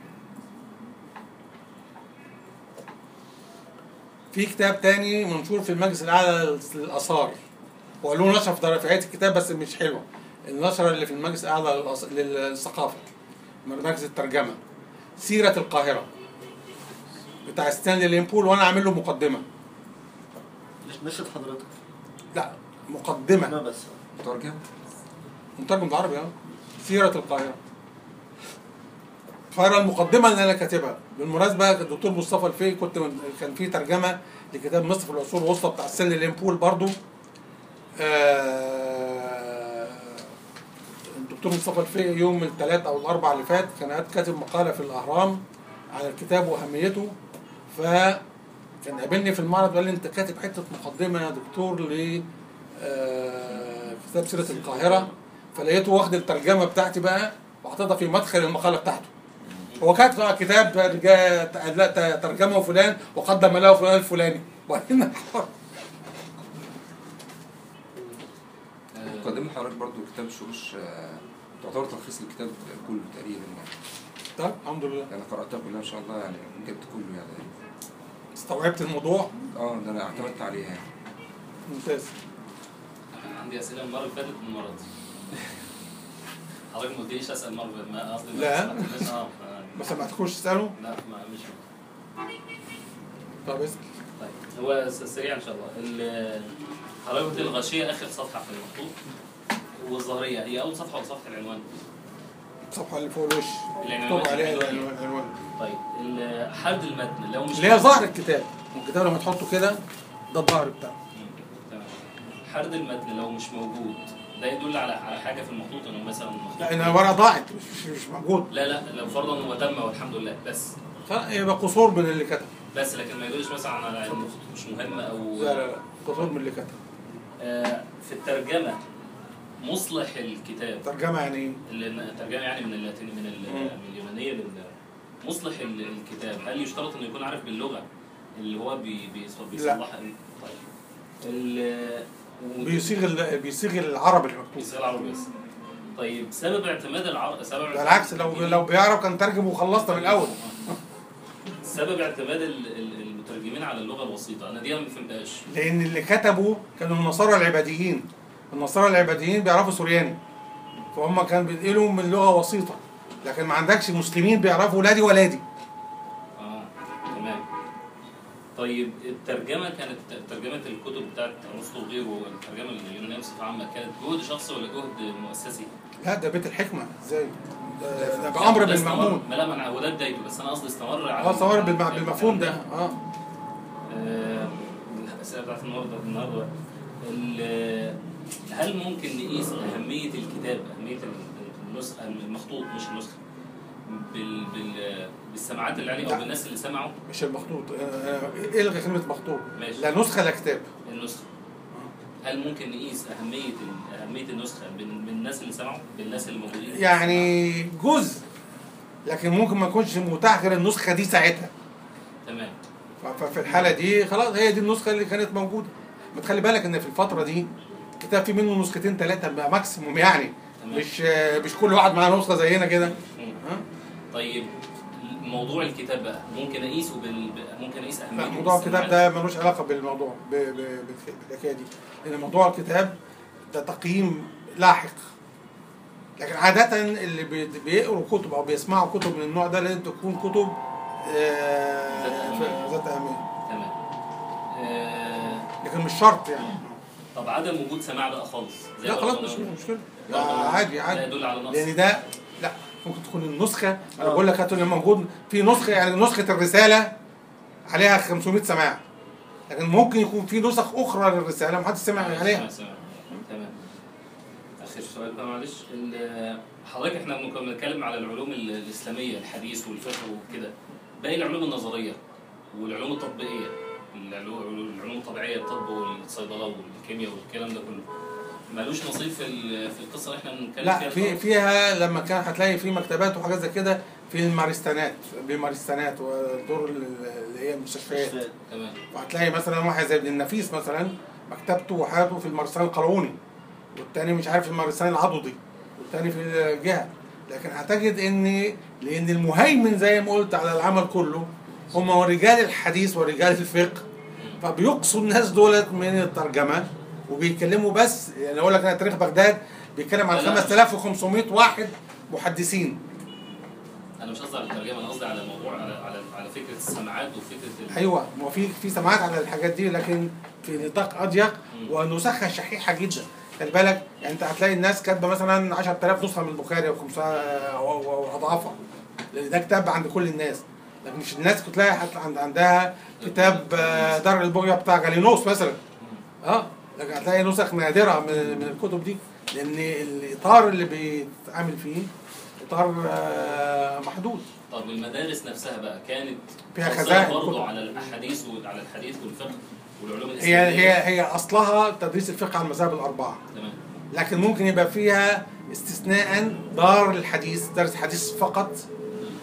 في كتاب تاني منشور في المجلس الأعلى للآثار هو له نشرة في رفاعية الكتاب بس مش حلوة النشرة اللي في المجلس الأعلى للأص- للثقافة مركز الترجمة سيرة القاهرة بتاع ستانلي ليمبول وأنا عامل له مقدمة مش نشرة حضرتك لا مقدمة انا بس مترجم مترجم بالعربي اه سيرة القاهرة القاهرة المقدمة اللي أنا كاتبها بالمناسبة الدكتور مصطفى الفي كنت من كان في ترجمة لكتاب مصر في العصور الوسطى بتاع ستانلي ليمبول برضو آه، الدكتور مصطفى الفي يوم الثلاث أو الأربع اللي فات كان قاعد كاتب مقالة في الأهرام على الكتاب وأهميته فكان قابلني في المعرض وقال لي أنت كاتب حتة مقدمة يا دكتور ل آه، كتاب سيرة القاهرة فلقيته واخد الترجمة بتاعتي بقى وحاططها في مدخل المقالة بتاعته هو كاتب كتاب جاء- لا، ترجمه فلان وقدم له فلان الفلاني وبعدين آه، مقدمة حضرتك برضو كتاب شروش آه، تعتبر تلخيص الكتاب كله تقريبا يعني طب الحمد لله انا قرأتها كلها ان شاء الله يعني جبت كله يعني استوعبت الموضوع اه ده انا اعتمدت عليها يعني ممتاز أنا عندي اسئله المره اللي فاتت من المره دي حضرتك ما قلتليش اسال مره ما قصدي ما لا. سمعتناش. اه ما سمعتكوش تسأله لا ما مش طب اسأل طيب هو س- سريع ان شاء الله ال- حضرتك قلت الغاشيه اخر صفحه في المخطوط والظاهريه هي اول صفحه ولا صفحه العنوان؟ الصفحة اللي فوق الوش العنوان مكتوب عليها العنوان. العنوان العنوان. طيب ال- حد المتن لو مش اللي هي ظهر الكتاب والكتاب لما تحطه كده ده الظهر بتاعه مم، تمام حرد المتن لو مش موجود ده يدل على على حاجه في المخطوط انه مثلا المخطوط لا ان الورقة ضاعت مش, مش, مش موجود لا لا لو فرضا هو تم والحمد لله بس خلاص يبقى قصور من اللي كتب بس لكن ما يدلش مثلا على ان المخطوط مش مهم او لا لا لا قصور من اللي كتب آه، في الترجمه مصلح الكتاب ترجمة يعني ايه؟ اللي الترجمه يعني من اللاتين من, ال- مم. من اليونانيه لل مصلح ال- الكتاب هل يشترط انه يكون عارف باللغه اللي هو بي بيص- بيصلحها طيب ال بيصيغ ال- بيصيغ العرب اللي مكتوب بيصير عربي بس طيب سبب اعتماد العرب سبب بالعكس لو لو بيعرف كان ترجم وخلصنا من الاول سبب اعتماد ال- ال- المترجمين على اللغه الوسيطه انا دي ما فهمتهاش لان اللي كتبوا كانوا النصارى العباديين النصارى العباديين بيعرفوا سورياني فهم كان بينقلوا من لغه وسيطه لكن ما عندكش مسلمين بيعرفوا لا دي ولا دي اه تمام طيب الترجمه كانت ترجمه الكتب بتاعت ارسطو وغيره الترجمه اليونانيه بصفه عامه كانت جهد شخصي ولا جهد مؤسسي؟ لا ده بيت الحكمه ازاي ده, ده بامر ده استمر- بالمأمون ما لا ما انا هو ده بدايته بس انا قصدي استمر على اه صور بالم- بالمفهوم ده اه آه، الاسئله بتاعت النهارده النهارده ال- هل ممكن نقيس اهميه الكتاب اهميه النسخه المخطوط مش النسخه بال بال بالسماعات اللي عليه او لا. بالناس اللي سمعوا مش المخطوط آه، آه، الغي كلمه مخطوط ماشي لا نسخه لا كتاب النسخه هل ممكن نقيس اهميه ال- اهميه النسخه بين بين الناس اللي سمعوا بالناس اللي موجودين يعني جزء لكن ممكن ما يكونش متاح غير النسخه دي ساعتها تمام ف- ففي الحاله دي خلاص هي دي النسخه اللي كانت موجوده ما تخلي بالك ان في الفتره دي الكتاب فيه منه نسختين ثلاثه ماكسيموم يعني تمام مش مش كل واحد معاه نسخه زينا كده مم. ها؟ طيب موضوع الكتاب بقى ممكن اقيسه بال ممكن اقيس اهميته لا موضوع الكتاب بالسماعات؟ ده ملوش علاقه بالموضوع ب- ب- بالحكايه دي لان موضوع الكتاب ده تقييم لاحق لكن عادة اللي بي- بيقروا كتب أو بيسمعوا كتب من النوع ده لازم تكون كتب آه، ذات أهمية. ذات أهمية تمام آه لكن مش شرط يعني طب عدم وجود سماع بقى خالص زي لا ما خلاص قلنا. مش مشكلة لا برضه عادي ده عادي يدل على نقص لان ده لا ممكن تكون النسخه انا بقول لك هاتوا اللي موجود في نسخه يعني نسخه الرساله عليها 500 سماع لكن ممكن يكون في نسخ اخرى للرساله ما حدش سمع عليها سمع- سمع. تمام اخر سؤال بقى معلش ال- حضرتك احنا كنا بنتكلم على العلوم ال- الاسلاميه الحديث والفقه وكده باقي العلوم النظريه والعلوم التطبيقيه العلوم العلوم الطبيعيه الطب والصيدله والكيمياء والكلام ده كله ملوش نصيب في ال- في القصه اللي احنا بنتكلم لا فيها في خالص؟ فيها لما كان هتلاقي في مكتبات وحاجات زي كده في المارستانات بمارستانات ودور اللي هي المستشفيات تمام وهتلاقي مثلا واحد زي ابن النفيس مثلا مكتبته وحياته في المارستان القرعوني والتاني مش عارف في المارستان العضدي والتاني في الجهه لكن هتجد ان لان المهيمن زي ما قلت على العمل كله هم رجال الحديث ورجال الفقه فبيقصوا الناس دولت من الترجمه وبيتكلموا بس يعني اقول لك انا تاريخ بغداد بيتكلم عن لا، لا. 5500 واحد محدثين انا مش قصدي على الترجمه انا قصدي على الموضوع على على على فكره السماعات وفكره ال- ايوه ما في في سماعات على الحاجات دي لكن في نطاق اضيق ونسخها شحيحه جدا خلي بالك يعني انت هتلاقي الناس كاتبه مثلا 10000 نسخه من البخاري وخمسة واضعافها لان ده كتاب عند كل الناس لكن مش الناس كنت تلاقي حتى عند عندها كتاب آه، دار البغيه بتاع غالينوس مثلا اه لكن هتلاقي نسخ نادره من, من الكتب دي لان الاطار اللي بيتعامل فيه اطار آه، محدود طب المدارس نفسها بقى كانت فيها تأثير خزائن برضه كتب. على الاحاديث وعلى الحديث والفقه والعلوم هي الاسلاميه هي هي اصلها تدريس الفقه على المذاهب الاربعه تمام لكن ممكن يبقى فيها استثناء دار الحديث درس حديث فقط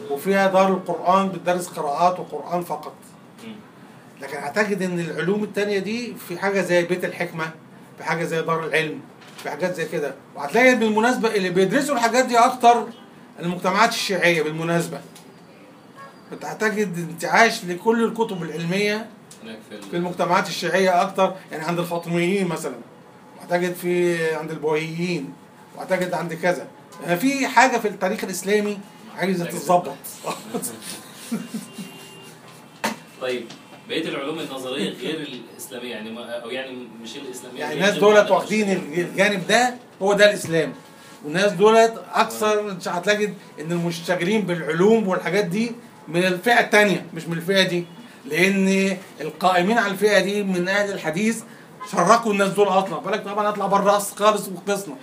وفيها دار القرآن بتدرس قراءات وقرآن فقط مم. لكن هتجد ان العلوم التانية دي في حاجة زي بيت الحكمة في حاجة زي دار العلم في حاجات زي كده وهتلاقي بالمناسبة اللي بيدرسوا الحاجات دي اكتر المجتمعات الشيعية بالمناسبة انت هتجد انتعاش لكل الكتب العلمية هناك في في المجتمعات الشيعية اكتر يعني عند الفاطميين مثلا وهتجد في عند البويهيين وهتجد عند كذا يعني في حاجة في التاريخ الاسلامي عايزة تتظبط طيب بقيه العلوم النظريه غير الاسلاميه يعني ما او يعني مش الاسلاميه يعني غير الناس غير دولت بعض واخدين الأشياء. الجانب ده هو ده الاسلام والناس دولت اكثر هتلاقي ان المشتغلين بالعلوم والحاجات دي من الفئه الثانيه مش من الفئه دي لان القائمين على الفئه دي من اهل الحديث شركوا الناس دول اصلا بالك طبعا اطلع بره خالص وقصنا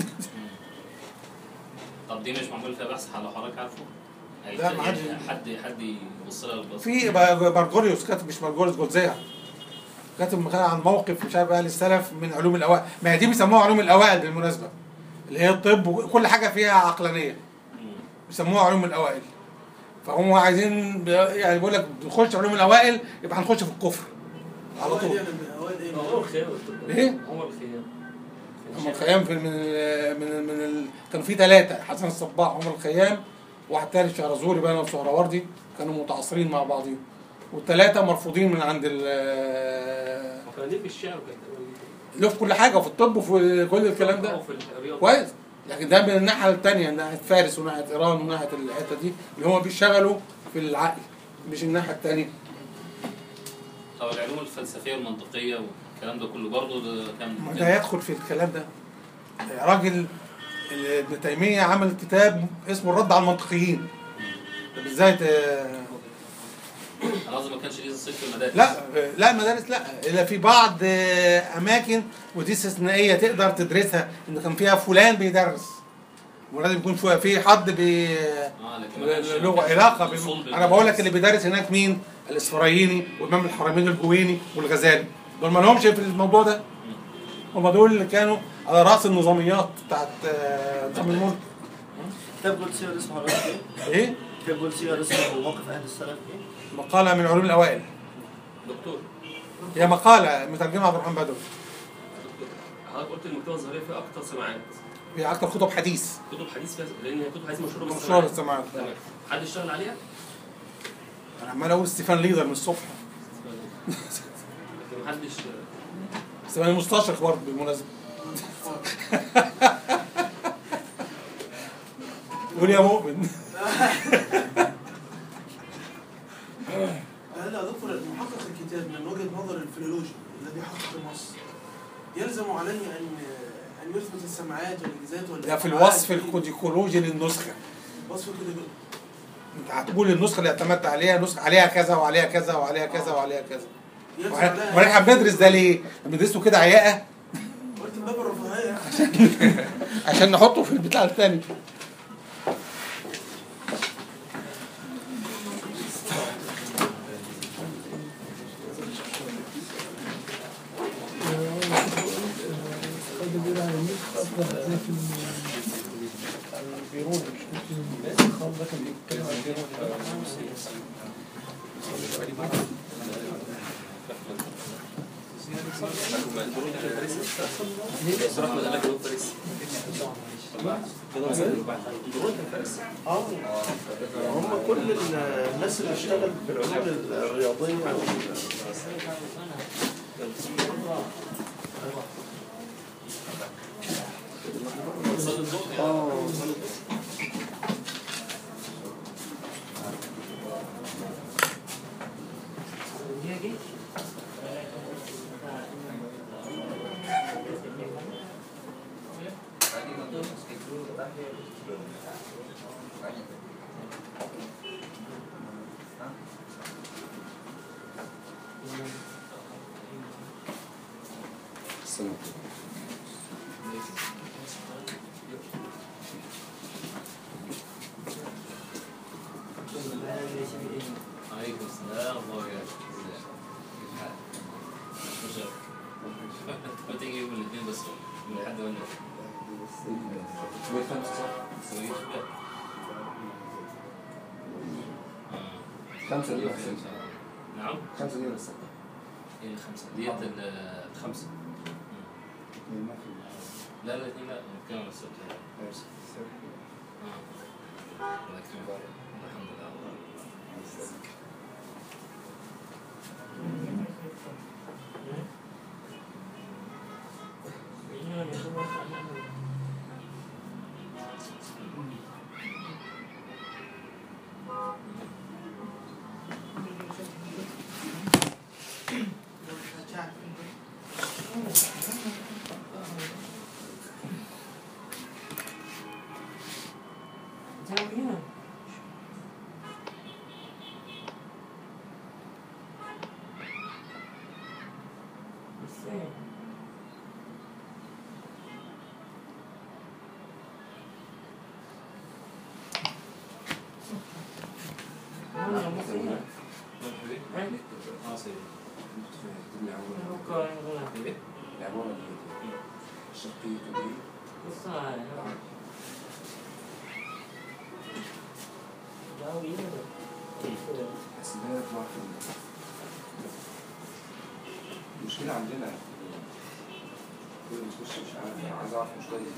طب دي مش معمول فيها بحث لو حضرتك عارفه؟ يعني لا، ما حدش- حد حد يبص لها البص في ب- برجوريوس كاتب مش برجوريوس جوزيع كاتب مقال عن موقف مش عارف اهل السلف من علوم الاوائل ما هي دي بيسموها علوم الاوائل بالمناسبه اللي هي الطب وكل حاجه فيها عقلانيه بيسموها علوم الاوائل فهم عايزين يعني بيقول لك نخش علوم الاوائل يبقى هنخش في الكفر على طول هو الخيام والطب. إيه؟ هو الخيام هم الخيام في من ال من ال من ال كانوا في ثلاثه حسن الصباح هم الخيام واحد تاني شهرزوري بقى وسهروردي كانوا متعاصرين مع بعضهم والثلاثه مرفوضين من عند ال وكان ليه في الشعر وكان له في كل حاجه وفي الطب وفي كل الكلام ده وفي الرياضة كويس لكن ده من الناحيه الثانيه من ناحيه فارس وناحيه ايران وناحيه الحته دي اللي هم بيشتغلوا في العقل مش الناحيه الثانيه طب العلوم الفلسفيه والمنطقيه والكلام ده كله برضه ده كان ما ده يدخل في الكلام ده راجل اللي ابن تيميه عمل كتاب اسمه الرد على المنطقيين طب ازاي ت- انا قصدي ما كانش ليه صيت في المدارس لا لا المدارس لا الا في بعض آه، اماكن ودي استثنائيه تقدر تدرسها ان كان فيها فلان بيدرس ولازم يكون في- في حد بي اه لكن ما كانش- له ما كانش علاقه الأصول بال... انا بقول لك بالمدارس. اللي بيدرس هناك مين؟ الاسفرايني وامام الحرمين الجويني والغزالي دول ما لهمش في الموضوع ده هم دول اللي كانوا على راس النظاميات بتاعت آه، نظام الملك كتاب جولد سير اسمه حضرتك ايه؟ ايه؟ كتاب جولد سير اسمه موقف اهل السلف ايه؟ مقاله من علوم الاوائل دكتور هي مقاله مترجمه عبد الرحمن بدوي دكتور حضرتك قلت المكتبه الظاهريه فيها اكتر سماعات هي اكتر كتب حديث كتب حديث فيها لان هي كتب حديث مشهوره مشهوره بالسماعات بالسماعات تمام حد اشتغل عليها؟ انا عمال اقول ستيفان ليدر من الصبح لكن محدش ستيفان مستشرق برضه بالمناسبه قول يا مؤمن هلا يا دكتور محقق الكتاب من وجهه نظر الفيلولوجي الذي حقق النص يلزم عليه ان ان يثبت السماعات والاجازات ده في والاستقبالات الوصف الكوديكولوجي للنسخه وصف الكوديكولوجي انت هتقول النسخه اللي اعتمدت عليها نسخه عليها كذا وعليها كذا وعليها كذا وعليها كذا يلزم وإحنا- عليها- واحنا بندرس ده ليه؟ بندرسه كده عياقه قلت من باب الرفاهيه عشان نحطه في البتاع الثاني صراحه من الاماكن باريس اه هم كل الناس اللي اشتغل بالعلوم الرياضيه اه السلام عليكم السلام الله يبارك فيك ما تيجي يوم الاثنين بس من حد ولا شوية خمسة صح؟ سويت خمسة دي هي ولا ستة؟ خمسة. نعم خمسة دي ولا ستة؟ هي خمسة ديت ال- الخمسة ما في لا لا الاثنين لا بنتكلم على الستة بس اه الله يكرمك الحمد لله اه سيدي ايه العبارة دي الشقية دي حسبها يطلع في المشكلة عندنا كل ما تخش مش عارف عايز اعرف مش لاقي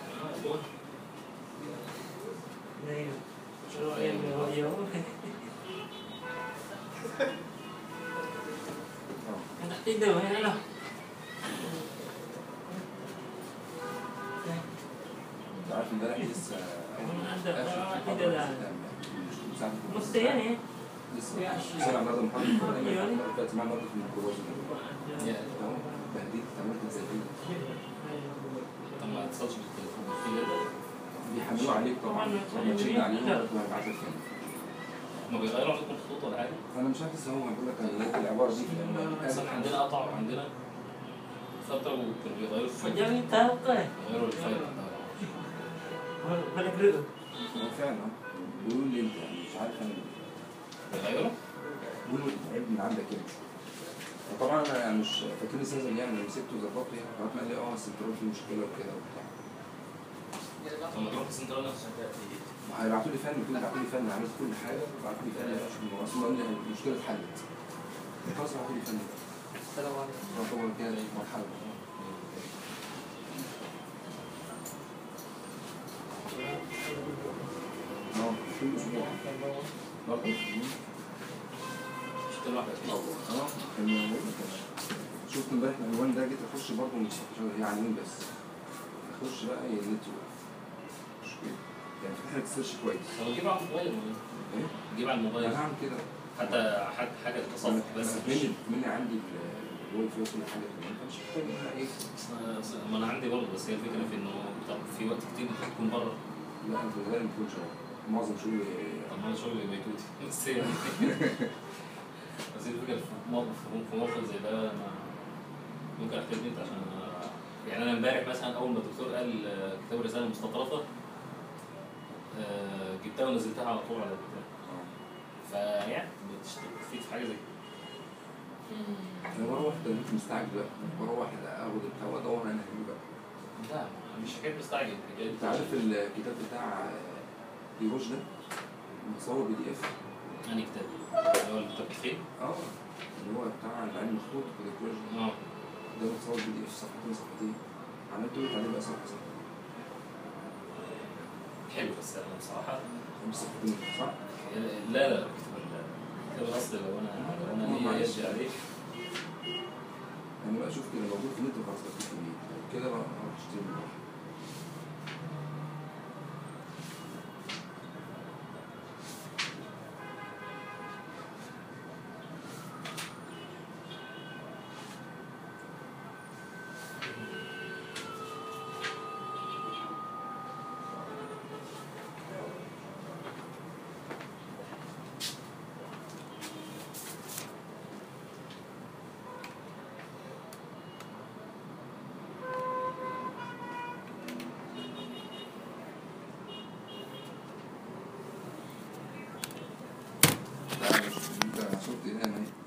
انت عارف امبارح لسه لسه سامع النهارده محمد القرآن دلوقتي سمعنا النهارده في الميكروباص يا اهو بهديك عملت زي كده طب ما اتصلش بالتليفون في كده بيحملوه عليك طبعا لما تشد عليهم وهيبعت لك تاني ما بيغيروا عندكم الخطوط ولا حاجة انا مش عارف لسه هو بيقول لك أنا العباره دي اصلا عندنا قطع عندنا فترة وكانوا بيغيروا الفايل Jangan tahu kan? بيغيروا الفايل Balik dulu. هو فعلا بيقول لي انت يعني مش عارف انا بيغيروا بيقول لي عيب من عندك انت وطبعا انا يعني مش فاكر سيزون يعني لما مسكته وظبطته يعني لغايه ما قال لي اه السنترال فيه مشكله وكده وبتاع طب ما تروح السنترال نفسه ما هيبعتوا لي فن قلت له ابعتوا لي فن عملت كل حاجه بعتوا لي فن اشوف الموضوع اصلا قال لي المشكله اتحلت خلاص بعتوا لي فن السلام عليكم يعتبر كده مرحله اه كل اسبوع برضه مش كل واحد اه كان موجود ما كانش شفت امبارح العنوان ده جيت اخش برضه مش هي عنوان بس اخش بقى ايه النت مش كده يعني في حاجه سيرش كويس طب جيب على الموبايل ولا ايه إيه؟ جيب على الموبايل انا هعمل كده حتى حاجة حاجة للتصفح بس مش مني مني عندي الواي فاي وكل حاجه ما كانش محتاج ان انا ايه أصل- ما انا عندي برضه بس هي الفكرة في انه طب في وقت كتير انت تكون بره لا انا في الغالب ما كنتش معظم شغلي طب ما انا شغلي بيتوتي بس يعني بس هي الفكرة في موقف في موقف زي ده انا ممكن احتاج انت عشان أنا- يعني انا امبارح مثلا اول ما الدكتور قال آه، كتاب رسالة مستطرفة آه، جبتها ونزلتها على طول على البتاع فيعني بتفيد في حاجة زي كده انا بروح دلوقتي مستعجل بقى بروح اخد البتاع وادور انا هجيب بقى لا مش حكاية مستعجل حكاية انت عارف الكتاب بتاع ديروش ده مصور بي دي اف يعني كتاب اللي هو الكتاب فين؟ اه اللي هو بتاع العلم المخطوط والديكوريشن اه ده متصور بي دي اف صفحتين صفحتين عملت له عليه بقى صفحه صفحه حلو بس انا بصراحة خمس صفحتين صح؟ لا لا الكتاب الكتاب الاصلي لو انا لو انا هو ليا معلش. يد عليه يعني بقى شوف كده موجود في النت خلاص بكتب فيه كده بقى اروح اشتري من بره. لا مش انت صورتي هنا اهي